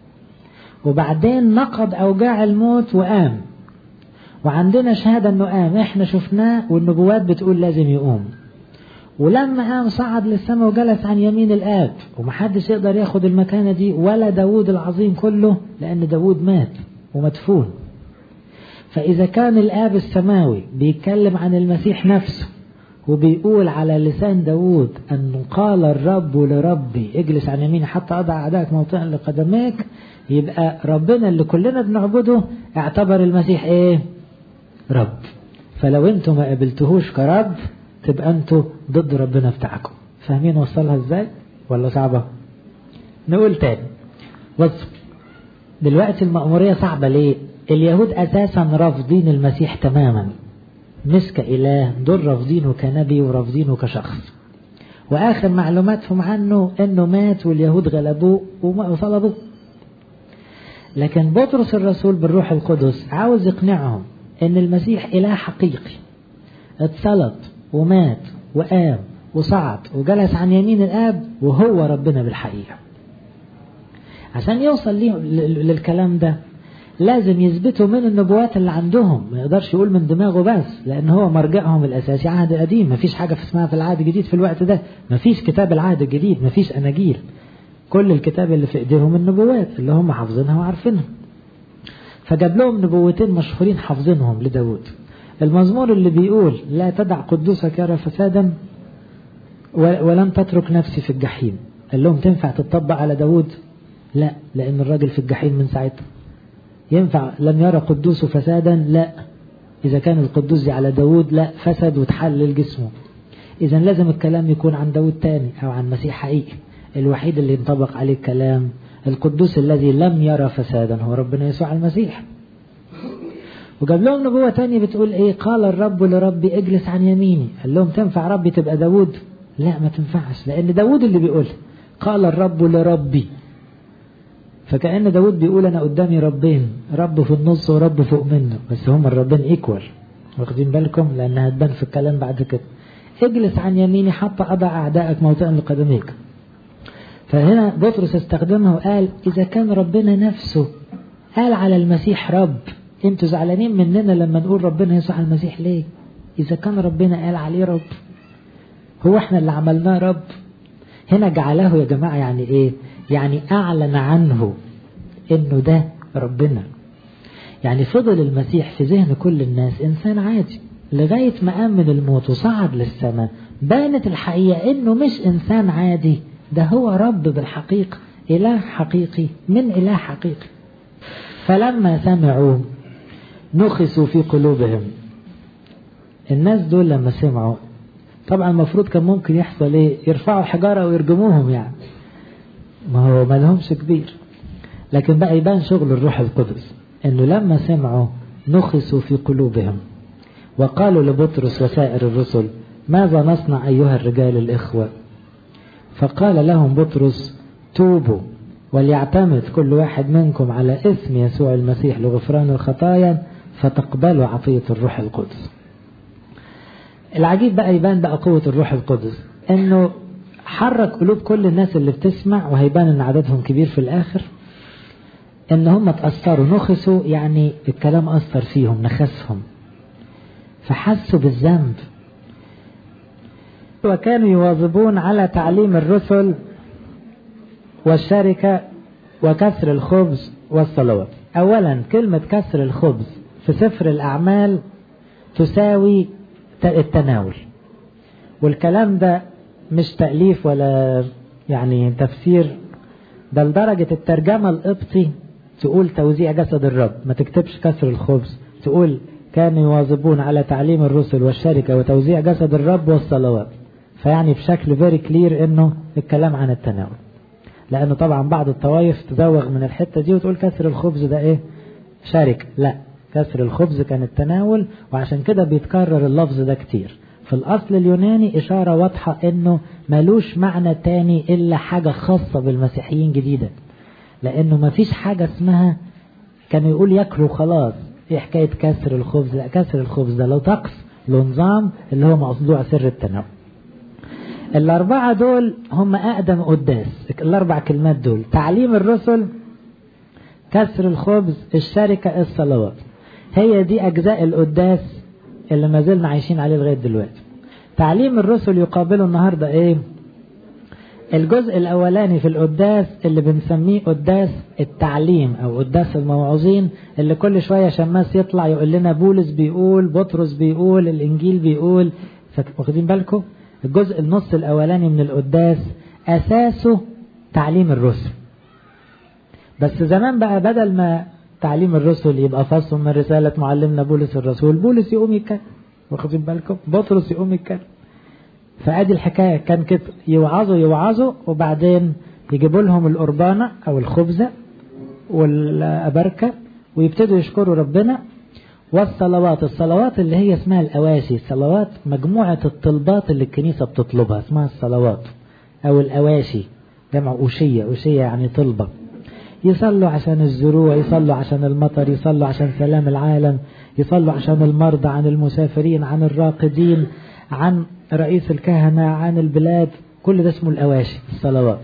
وبعدين نقض اوجاع الموت وقام وعندنا شهادة انه قام احنا شفناه والنبوات بتقول لازم يقوم ولما قام صعد للسماء وجلس عن يمين الآب ومحدش يقدر ياخد المكانة دي ولا داود العظيم كله لأن داود مات ومدفون فإذا كان الآب السماوي بيتكلم عن المسيح نفسه وبيقول على لسان داود أن قال الرب لربي اجلس عن يميني حتى أضع أعدائك موطئا لقدميك يبقى ربنا اللي كلنا بنعبده اعتبر المسيح ايه رب فلو انتم ما قبلتهوش كرب تبقى انتوا ضد ربنا بتاعكم فاهمين وصلها ازاي ولا صعبة نقول تاني بص دلوقتي المأمورية صعبة ليه اليهود أساسا رافضين المسيح تماما مش كإله دول رافضينه كنبي ورافضينه كشخص وآخر معلوماتهم عنه إنه مات واليهود غلبوه وصلبوه لكن بطرس الرسول بالروح القدس عاوز يقنعهم إن المسيح إله حقيقي اتصلب ومات وقام وصعد وجلس عن يمين الآب وهو ربنا بالحقيقة عشان يوصل ليه للكلام ده لازم يثبتوا من النبوات اللي عندهم ما يقدرش يقول من دماغه بس لان هو مرجعهم الاساسي عهد قديم ما فيش حاجه في اسمها في العهد الجديد في الوقت ده ما فيش كتاب العهد الجديد ما فيش اناجيل كل الكتاب اللي في ايديهم النبوات اللي هم حافظينها وعارفينها فجاب لهم نبوتين مشهورين حافظينهم لداود المزمور اللي بيقول لا تدع قدوسك يرى فسادا ولن تترك نفسي في الجحيم قال لهم تنفع تطبق على داود لا لان الراجل في الجحيم من ساعتها ينفع لم يرى قدوسه فسادا لا إذا كان القدوس دي على داود لا فسد وتحلل جسمه إذا لازم الكلام يكون عن داود تاني أو عن مسيح حقيقي الوحيد اللي ينطبق عليه الكلام القدوس الذي لم يرى فسادا هو ربنا يسوع المسيح وجاب لهم نبوة تانية بتقول ايه قال الرب لربي اجلس عن يميني قال لهم تنفع ربي تبقى داود لا ما تنفعش لان داود اللي بيقول قال الرب لربي فكأن داود بيقول أنا قدامي ربين رب في النص ورب فوق منه بس هما الربين ايكوال واخدين بالكم لأنها هتبان في الكلام بعد كده اجلس عن يميني حتى أضع أعدائك موطئا لقدميك فهنا بطرس استخدمها وقال إذا كان ربنا نفسه قال على المسيح رب انتوا زعلانين مننا لما نقول ربنا يسوع المسيح ليه إذا كان ربنا قال عليه رب هو احنا اللي عملناه رب هنا جعله يا جماعة يعني ايه يعني أعلن عنه إنه ده ربنا يعني فضل المسيح في ذهن كل الناس إنسان عادي لغاية ما قام من الموت وصعد للسماء بانت الحقيقة إنه مش إنسان عادي ده هو رب بالحقيقة إله حقيقي من إله حقيقي فلما سمعوا نخسوا في قلوبهم الناس دول لما سمعوا طبعا المفروض كان ممكن يحصل ايه يرفعوا حجارة ويرجموهم يعني ما هو ما لهمش كبير لكن بقى يبان شغل الروح القدس انه لما سمعوا نخسوا في قلوبهم وقالوا لبطرس وسائر الرسل ماذا نصنع ايها الرجال الاخوه فقال لهم بطرس توبوا وليعتمد كل واحد منكم على اسم يسوع المسيح لغفران الخطايا فتقبلوا عطية الروح القدس العجيب بقى يبان بقى قوة الروح القدس انه حرك قلوب كل الناس اللي بتسمع وهيبان ان عددهم كبير في الاخر ان هم اتأثروا نخسوا يعني الكلام اثر فيهم نخسهم فحسوا بالذنب وكانوا يواظبون على تعليم الرسل والشركة وكسر الخبز والصلوات أولا كلمة كسر الخبز في سفر الأعمال تساوي التناول والكلام ده مش تأليف ولا يعني تفسير ده لدرجة الترجمة القبطي تقول توزيع جسد الرب ما تكتبش كسر الخبز تقول كانوا يواظبون على تعليم الرسل والشركة وتوزيع جسد الرب والصلوات فيعني بشكل فيري كلير انه الكلام عن التناول لانه طبعا بعض الطوائف تزوغ من الحتة دي وتقول كسر الخبز ده ايه شركة لا كسر الخبز كان التناول وعشان كده بيتكرر اللفظ ده كتير في الأصل اليوناني إشارة واضحة إنه ملوش معنى تاني إلا حاجة خاصة بالمسيحيين جديدة لأنه مفيش حاجة اسمها كانوا يقول ياكلوا خلاص إيه حكاية كسر الخبز لا كسر الخبز ده لو طقس له نظام اللي هو موضوع سر التناول الأربعة دول هم أقدم قداس الأربع كلمات دول تعليم الرسل كسر الخبز الشركة الصلوات هي دي أجزاء القداس اللي ما زلنا عايشين عليه لغاية دلوقتي تعليم الرسل يقابله النهاردة ايه الجزء الاولاني في القداس اللي بنسميه قداس التعليم او قداس الموعظين اللي كل شوية شماس يطلع يقول لنا بولس بيقول بطرس بيقول الانجيل بيقول واخدين بالكم الجزء النص الاولاني من القداس اساسه تعليم الرسل بس زمان بقى بدل ما تعليم الرسل يبقى فصل من رسالة معلمنا بولس الرسول بولس يقوم يتكلم واخدين بالكم بطرس يقوم يتكلم فادي الحكاية كان كده يوعظوا يوعظوا وبعدين يجيبوا لهم القربانة او الخبزة والأبركة ويبتدوا يشكروا ربنا والصلوات الصلوات اللي هي اسمها الأواشي الصلوات مجموعة الطلبات اللي الكنيسة بتطلبها اسمها الصلوات أو الأواشي جمع أوشية أوشية يعني طلبة يصلوا عشان الزروع يصلوا عشان المطر يصلوا عشان سلام العالم يصلوا عشان المرضى عن المسافرين عن الراقدين عن رئيس الكهنة عن البلاد كل ده اسمه الأواشي الصلوات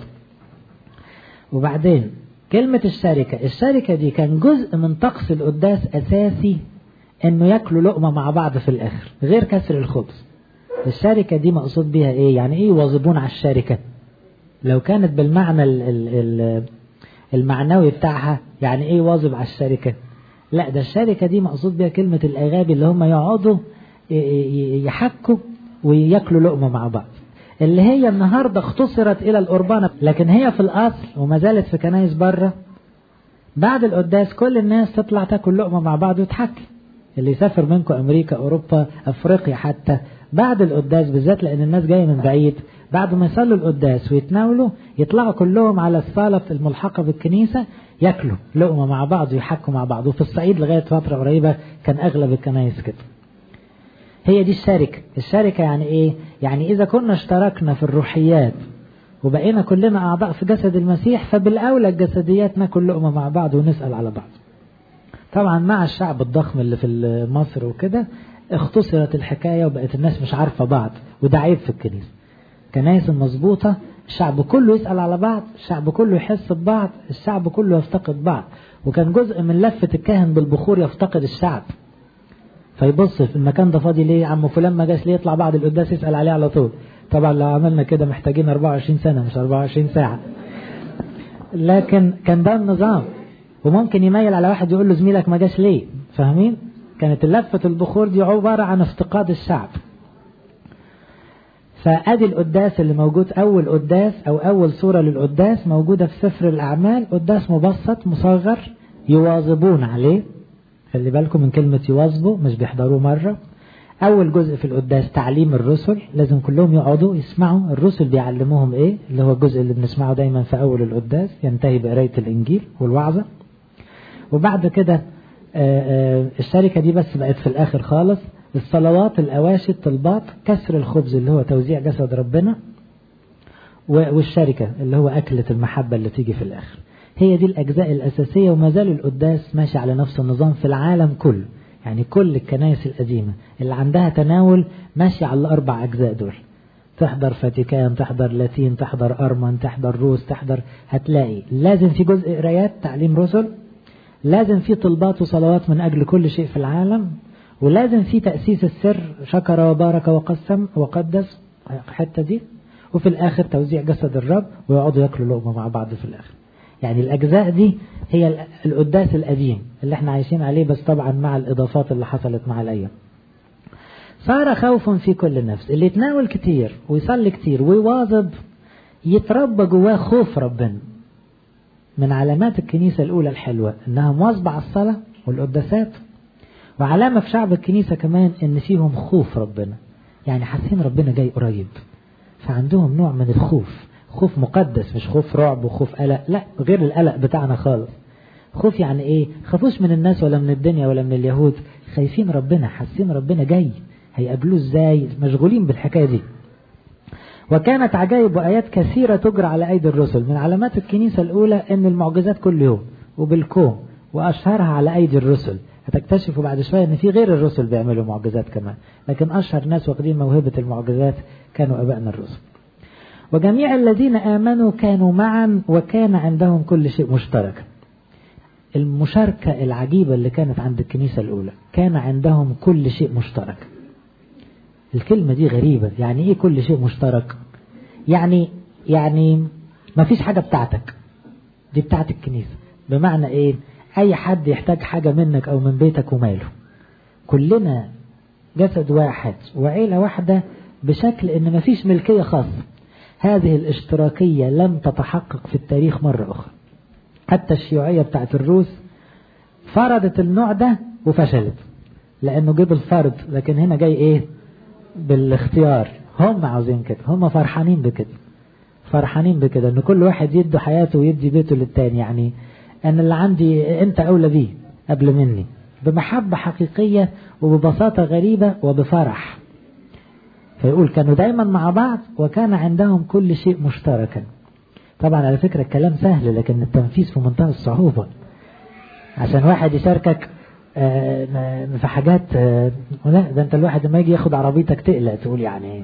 وبعدين كلمة الشركة الشركة دي كان جزء من طقس القداس أساسي انه ياكلوا لقمة مع بعض في الاخر غير كسر الخبز الشركة دي مقصود بيها ايه يعني ايه يواظبون على الشركة لو كانت بالمعنى ال ال ال المعنوي بتاعها يعني ايه واظب على الشركة لا ده الشركة دي مقصود بيها كلمة الأغابي اللي هم يقعدوا يحكوا وياكلوا لقمة مع بعض اللي هي النهاردة اختصرت إلى القربانة لكن هي في الأصل وما زالت في كنايس بره بعد القداس كل الناس تطلع تاكل لقمة مع بعض وتحكي اللي يسافر منكم أمريكا أوروبا أفريقيا حتى بعد القداس بالذات لأن الناس جاية من بعيد بعد ما يصلوا القداس ويتناولوا يطلعوا كلهم على الصالة الملحقة بالكنيسة ياكلوا لقمة مع بعض ويحكوا مع بعض وفي الصعيد لغاية فترة قريبة كان أغلب الكنايس كده هي دي الشركة الشركة يعني إيه يعني إذا كنا اشتركنا في الروحيات وبقينا كلنا أعضاء في جسد المسيح فبالأولى الجسديات ناكل لقمة مع بعض ونسأل على بعض طبعا مع الشعب الضخم اللي في مصر وكده اختصرت الحكاية وبقت الناس مش عارفة بعض وده عيب في الكنيسة كنايس المظبوطة الشعب كله يسأل على بعض الشعب كله يحس ببعض الشعب كله يفتقد بعض وكان جزء من لفة الكاهن بالبخور يفتقد الشعب فيبص في المكان ده فاضي ليه عم فلان ما جاش ليه يطلع بعد القداس يسأل عليه على طول طبعا لو عملنا كده محتاجين 24 سنة مش 24 ساعة لكن كان ده النظام وممكن يميل على واحد يقول له زميلك ما جاش ليه فاهمين كانت لفة البخور دي عبارة عن افتقاد الشعب فادي القداس اللي موجود اول قداس او اول صورة للقداس موجودة في سفر الاعمال قداس مبسط مصغر يواظبون عليه خلي بالكم من كلمة يواظبوا مش بيحضروه مرة اول جزء في القداس تعليم الرسل لازم كلهم يقعدوا يسمعوا الرسل بيعلموهم ايه اللي هو الجزء اللي بنسمعه دايما في اول القداس ينتهي بقراية الانجيل والوعظة وبعد كده الشركة دي بس بقت في الاخر خالص الصلوات الأواشي الطلبات كسر الخبز اللي هو توزيع جسد ربنا والشركة اللي هو أكلة المحبة اللي تيجي في الآخر هي دي الأجزاء الأساسية وما زال القداس ماشي على نفس النظام في العالم كله يعني كل الكنائس القديمة اللي عندها تناول ماشي على الأربع أجزاء دول تحضر فاتيكان تحضر لاتين تحضر أرمن تحضر روس تحضر هتلاقي لازم في جزء قرايات تعليم رسل لازم في طلبات وصلوات من أجل كل شيء في العالم ولازم في تأسيس السر شكر وبارك وقسم وقدس الحتة دي وفي الآخر توزيع جسد الرب ويقعدوا ياكلوا لقمة مع بعض في الآخر يعني الأجزاء دي هي القداس القديم اللي احنا عايشين عليه بس طبعا مع الإضافات اللي حصلت مع الأيام صار خوف في كل نفس اللي يتناول كتير ويصلي كتير ويواظب يتربى جواه خوف ربنا من علامات الكنيسة الأولى الحلوة إنها مواظبة على الصلاة والقداسات وعلامة في شعب الكنيسة كمان إن فيهم خوف ربنا يعني حاسين ربنا جاي قريب فعندهم نوع من الخوف خوف مقدس مش خوف رعب وخوف قلق لا غير القلق بتاعنا خالص خوف يعني ايه خافوش من الناس ولا من الدنيا ولا من اليهود خايفين ربنا حاسين ربنا جاي هيقابلوه ازاي مشغولين بالحكاية دي وكانت عجائب وآيات كثيرة تجرى على أيدي الرسل من علامات الكنيسة الأولى أن المعجزات كل يوم وبالكوم وأشهرها على أيدي الرسل هتكتشفوا بعد شوية أن في غير الرسل بيعملوا معجزات كمان لكن أشهر ناس واخدين موهبة المعجزات كانوا أبائنا الرسل وجميع الذين آمنوا كانوا معا وكان عندهم كل شيء مشترك المشاركة العجيبة اللي كانت عند الكنيسة الأولى كان عندهم كل شيء مشترك الكلمة دي غريبة يعني ايه كل شيء مشترك يعني يعني ما فيش حاجة بتاعتك دي بتاعت الكنيسة بمعنى ايه اي حد يحتاج حاجة منك او من بيتك وماله كلنا جسد واحد وعيلة واحدة بشكل ان ما فيش ملكية خاصة هذه الاشتراكية لم تتحقق في التاريخ مرة اخرى حتى الشيوعية بتاعت الروس فرضت النوع ده وفشلت لانه جيب الفرد لكن هنا جاي ايه بالاختيار هم عاوزين كده هم فرحانين بكده فرحانين بكده ان كل واحد يدي حياته ويدي بيته للتاني يعني انا اللي عندي انت اولى بيه قبل مني بمحبة حقيقية وببساطة غريبة وبفرح فيقول كانوا دايما مع بعض وكان عندهم كل شيء مشتركا طبعا على فكرة الكلام سهل لكن التنفيذ في منتهى الصعوبة عشان واحد يشاركك في حاجات لا ده انت الواحد لما يجي ياخد عربيتك تقلق تقول يعني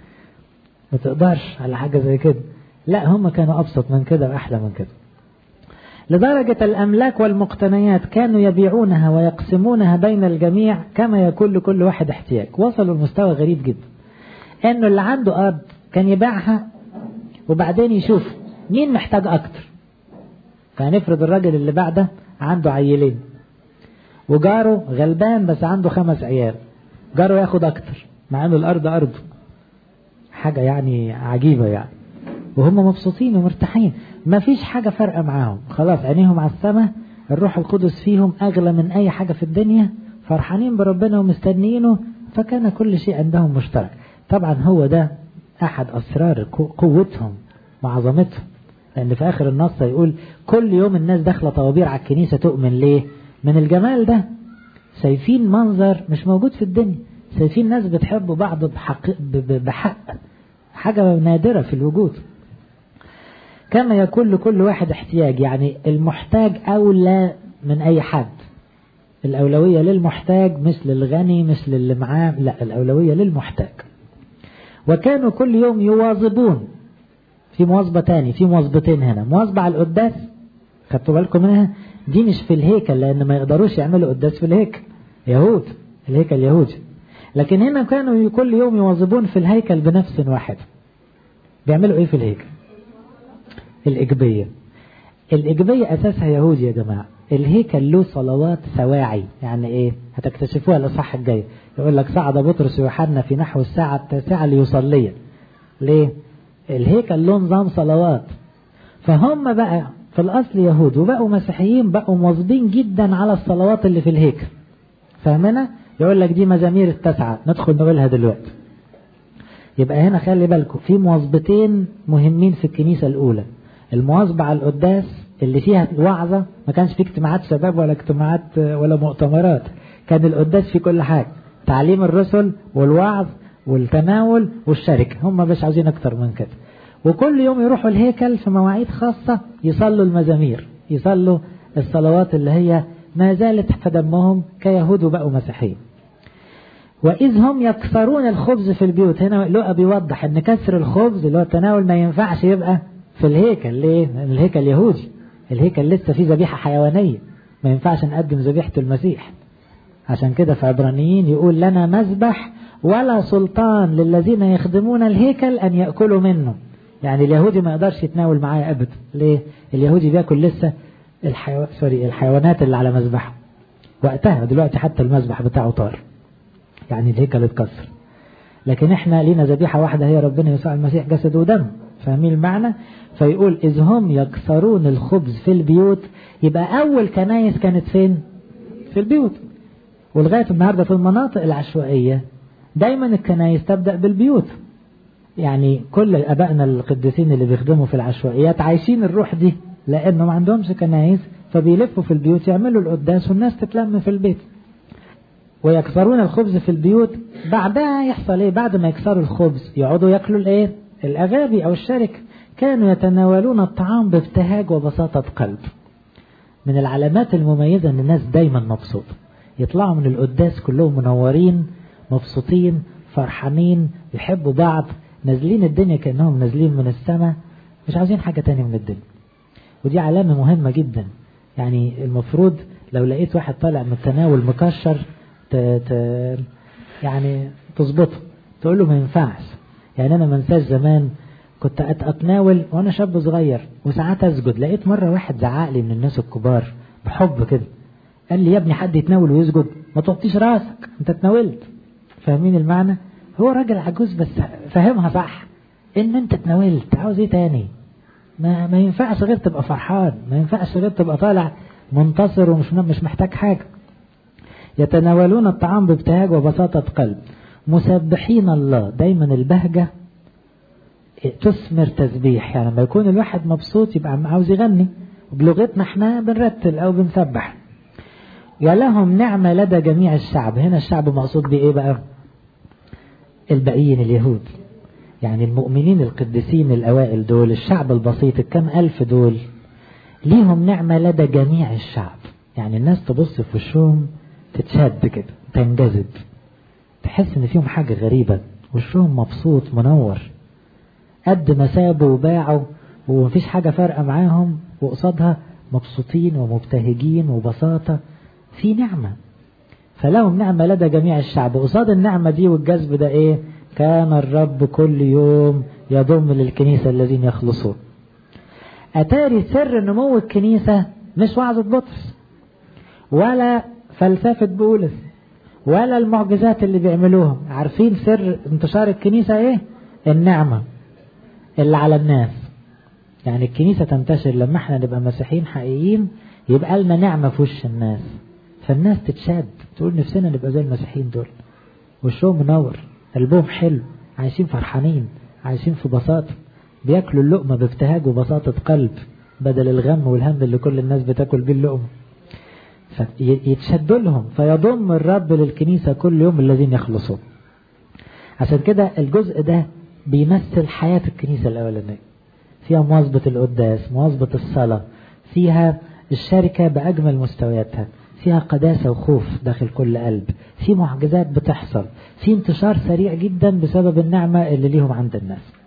ما تقدرش على حاجة زي كده لا هم كانوا أبسط من كده وأحلى من كده لدرجة الأملاك والمقتنيات كانوا يبيعونها ويقسمونها بين الجميع كما يكون لكل واحد احتياج وصلوا لمستوى غريب جدا انه اللي عنده أرض كان يبيعها وبعدين يشوف مين محتاج أكتر فهنفرض الراجل اللي بعده عنده عيلين وجاره غلبان بس عنده خمس عيال جاره ياخد اكتر مع ان الارض ارضه حاجة يعني عجيبة يعني وهم مبسوطين ومرتاحين ما فيش حاجة فارقة معاهم خلاص عينيهم على السماء الروح القدس فيهم أغلى من أي حاجة في الدنيا فرحانين بربنا ومستنيينه فكان كل شيء عندهم مشترك طبعا هو ده أحد أسرار قوتهم وعظمتهم لأن في آخر النص يقول كل يوم الناس داخلة طوابير على الكنيسة تؤمن ليه من الجمال ده شايفين منظر مش موجود في الدنيا شايفين ناس بتحب بعض بحق, بحق حاجة نادرة في الوجود كما يكون لكل واحد احتياج يعني المحتاج أولى من أي حد الأولوية للمحتاج مثل الغني مثل اللي معاه لا الأولوية للمحتاج وكانوا كل يوم يواظبون في مواظبة تاني في مواظبتين هنا مواظبة على القداس خدتوا بالكم منها دي مش في الهيكل لأن ما يقدروش يعملوا قداس في الهيكل يهود الهيكل يهودي لكن هنا كانوا كل يوم يواظبون في الهيكل بنفس واحد بيعملوا ايه في الهيكل الإجبية الإجبية أساسها يهودي يا جماعة الهيكل له صلوات سواعي يعني ايه هتكتشفوها الإصحاح الجاي يقول لك صعد بطرس ويوحنا في نحو الساعة التاسعة ليصليا ليه الهيكل له نظام صلوات فهم بقى في الأصل يهود وبقوا مسيحيين بقوا مواظبين جدا على الصلوات اللي في الهيكل فاهمنا يقول لك دي مزامير التسعة ندخل نقولها دلوقتي يبقى هنا خلي بالكم في مواظبتين مهمين في الكنيسة الأولى المواظبة على القداس اللي فيها وعظة ما كانش في اجتماعات شباب ولا اجتماعات ولا مؤتمرات كان القداس في كل حاجة تعليم الرسل والوعظ والتناول والشركة هم مش عاوزين اكتر من كده وكل يوم يروحوا الهيكل في مواعيد خاصة يصلوا المزامير يصلوا الصلوات اللي هي ما زالت في دمهم كيهود بقوا مسيحيين وإذ هم يكسرون الخبز في البيوت هنا لقى بيوضح ان كسر الخبز اللي هو التناول ما ينفعش يبقى في الهيكل ليه؟ الهيكل يهودي الهيكل لسه فيه ذبيحة حيوانية ما ينفعش نقدم ذبيحة المسيح عشان كده في عبرانيين يقول لنا مذبح ولا سلطان للذين يخدمون الهيكل أن يأكلوا منه يعني اليهودي ما يقدرش يتناول معايا أبدا ليه؟ اليهودي بياكل لسه الحيو... سوري الحيوانات اللي على مذبحه وقتها دلوقتي حتى المذبح بتاعه طار يعني الهيكل اتكسر لكن احنا لينا ذبيحة واحدة هي ربنا يسوع المسيح جسد ودم فاهمين المعنى فيقول إذ هم يكسرون الخبز في البيوت يبقى أول كنايس كانت فين في البيوت ولغاية النهاردة في المناطق العشوائية دايما الكنايس تبدأ بالبيوت يعني كل أبائنا القديسين اللي بيخدموا في العشوائيات عايشين الروح دي لأنه ما عندهمش كنايس فبيلفوا في البيوت يعملوا القداس والناس تتلم في البيت ويكسرون الخبز في البيوت بعدها يحصل ايه بعد ما يكسروا الخبز يقعدوا ياكلوا الايه الاغابي او الشركه كانوا يتناولون الطعام بابتهاج وبساطه قلب من العلامات المميزه ان الناس دايما مبسوطه يطلعوا من القداس كلهم منورين مبسوطين فرحانين يحبوا بعض نازلين الدنيا كانهم نازلين من السماء مش عاوزين حاجه تانية من الدنيا ودي علامه مهمه جدا يعني المفروض لو لقيت واحد طالع من التناول مكشر ت... ت... يعني تظبطه تقول له ما ينفعش يعني انا ما انساش زمان كنت اتناول وانا شاب صغير وساعات اسجد لقيت مره واحد زعق لي من الناس الكبار بحب كده قال لي يا ابني حد يتناول ويسجد ما تغطيش راسك انت اتناولت فاهمين المعنى هو راجل عجوز بس فاهمها صح ان انت اتناولت عاوز ايه تاني ما ما ينفعش غير تبقى فرحان ما ينفعش غير تبقى طالع منتصر ومش مش محتاج حاجه يتناولون الطعام بابتهاج وبساطة قلب مسبحين الله دايما البهجة تثمر تسبيح يعني لما يكون الواحد مبسوط يبقى عاوز يغني وبلغتنا احنا بنرتل او بنسبح يا لهم نعمة لدى جميع الشعب هنا الشعب مقصود بإيه بقى الباقيين اليهود يعني المؤمنين القديسين الأوائل دول الشعب البسيط الكم ألف دول ليهم نعمة لدى جميع الشعب يعني الناس تبص في وشهم تتشد كده تنجذب تحس ان فيهم حاجة غريبة وشهم مبسوط منور قد ما سابوا وباعوا ومفيش حاجة فارقة معاهم وقصادها مبسوطين ومبتهجين وبساطة في نعمة فلهم نعمة لدى جميع الشعب قصاد النعمة دي والجذب ده ايه كان الرب كل يوم يضم للكنيسة الذين يخلصون أتاري سر نمو الكنيسة مش وعظة بطرس ولا فلسفة بولس ولا المعجزات اللي بيعملوها عارفين سر انتشار الكنيسة ايه النعمة اللي على الناس يعني الكنيسة تنتشر لما احنا نبقى مسيحيين حقيقيين يبقى لنا نعمة في وش الناس فالناس تتشاد تقول نفسنا نبقى زي المسيحيين دول وشهم منور قلبهم حلو عايشين فرحانين عايشين في بساطة بياكلوا اللقمة بابتهاج وبساطة قلب بدل الغم والهم اللي كل الناس بتاكل بيه اللقمة فيتشدوا لهم فيضم الرب للكنيسة كل يوم الذين يخلصون عشان كده الجزء ده بيمثل حياة الكنيسة الأولانية فيها مواظبة القداس مواظبة الصلاة فيها الشركة بأجمل مستوياتها فيها قداسة وخوف داخل كل قلب في معجزات بتحصل في انتشار سريع جدا بسبب النعمة اللي ليهم عند الناس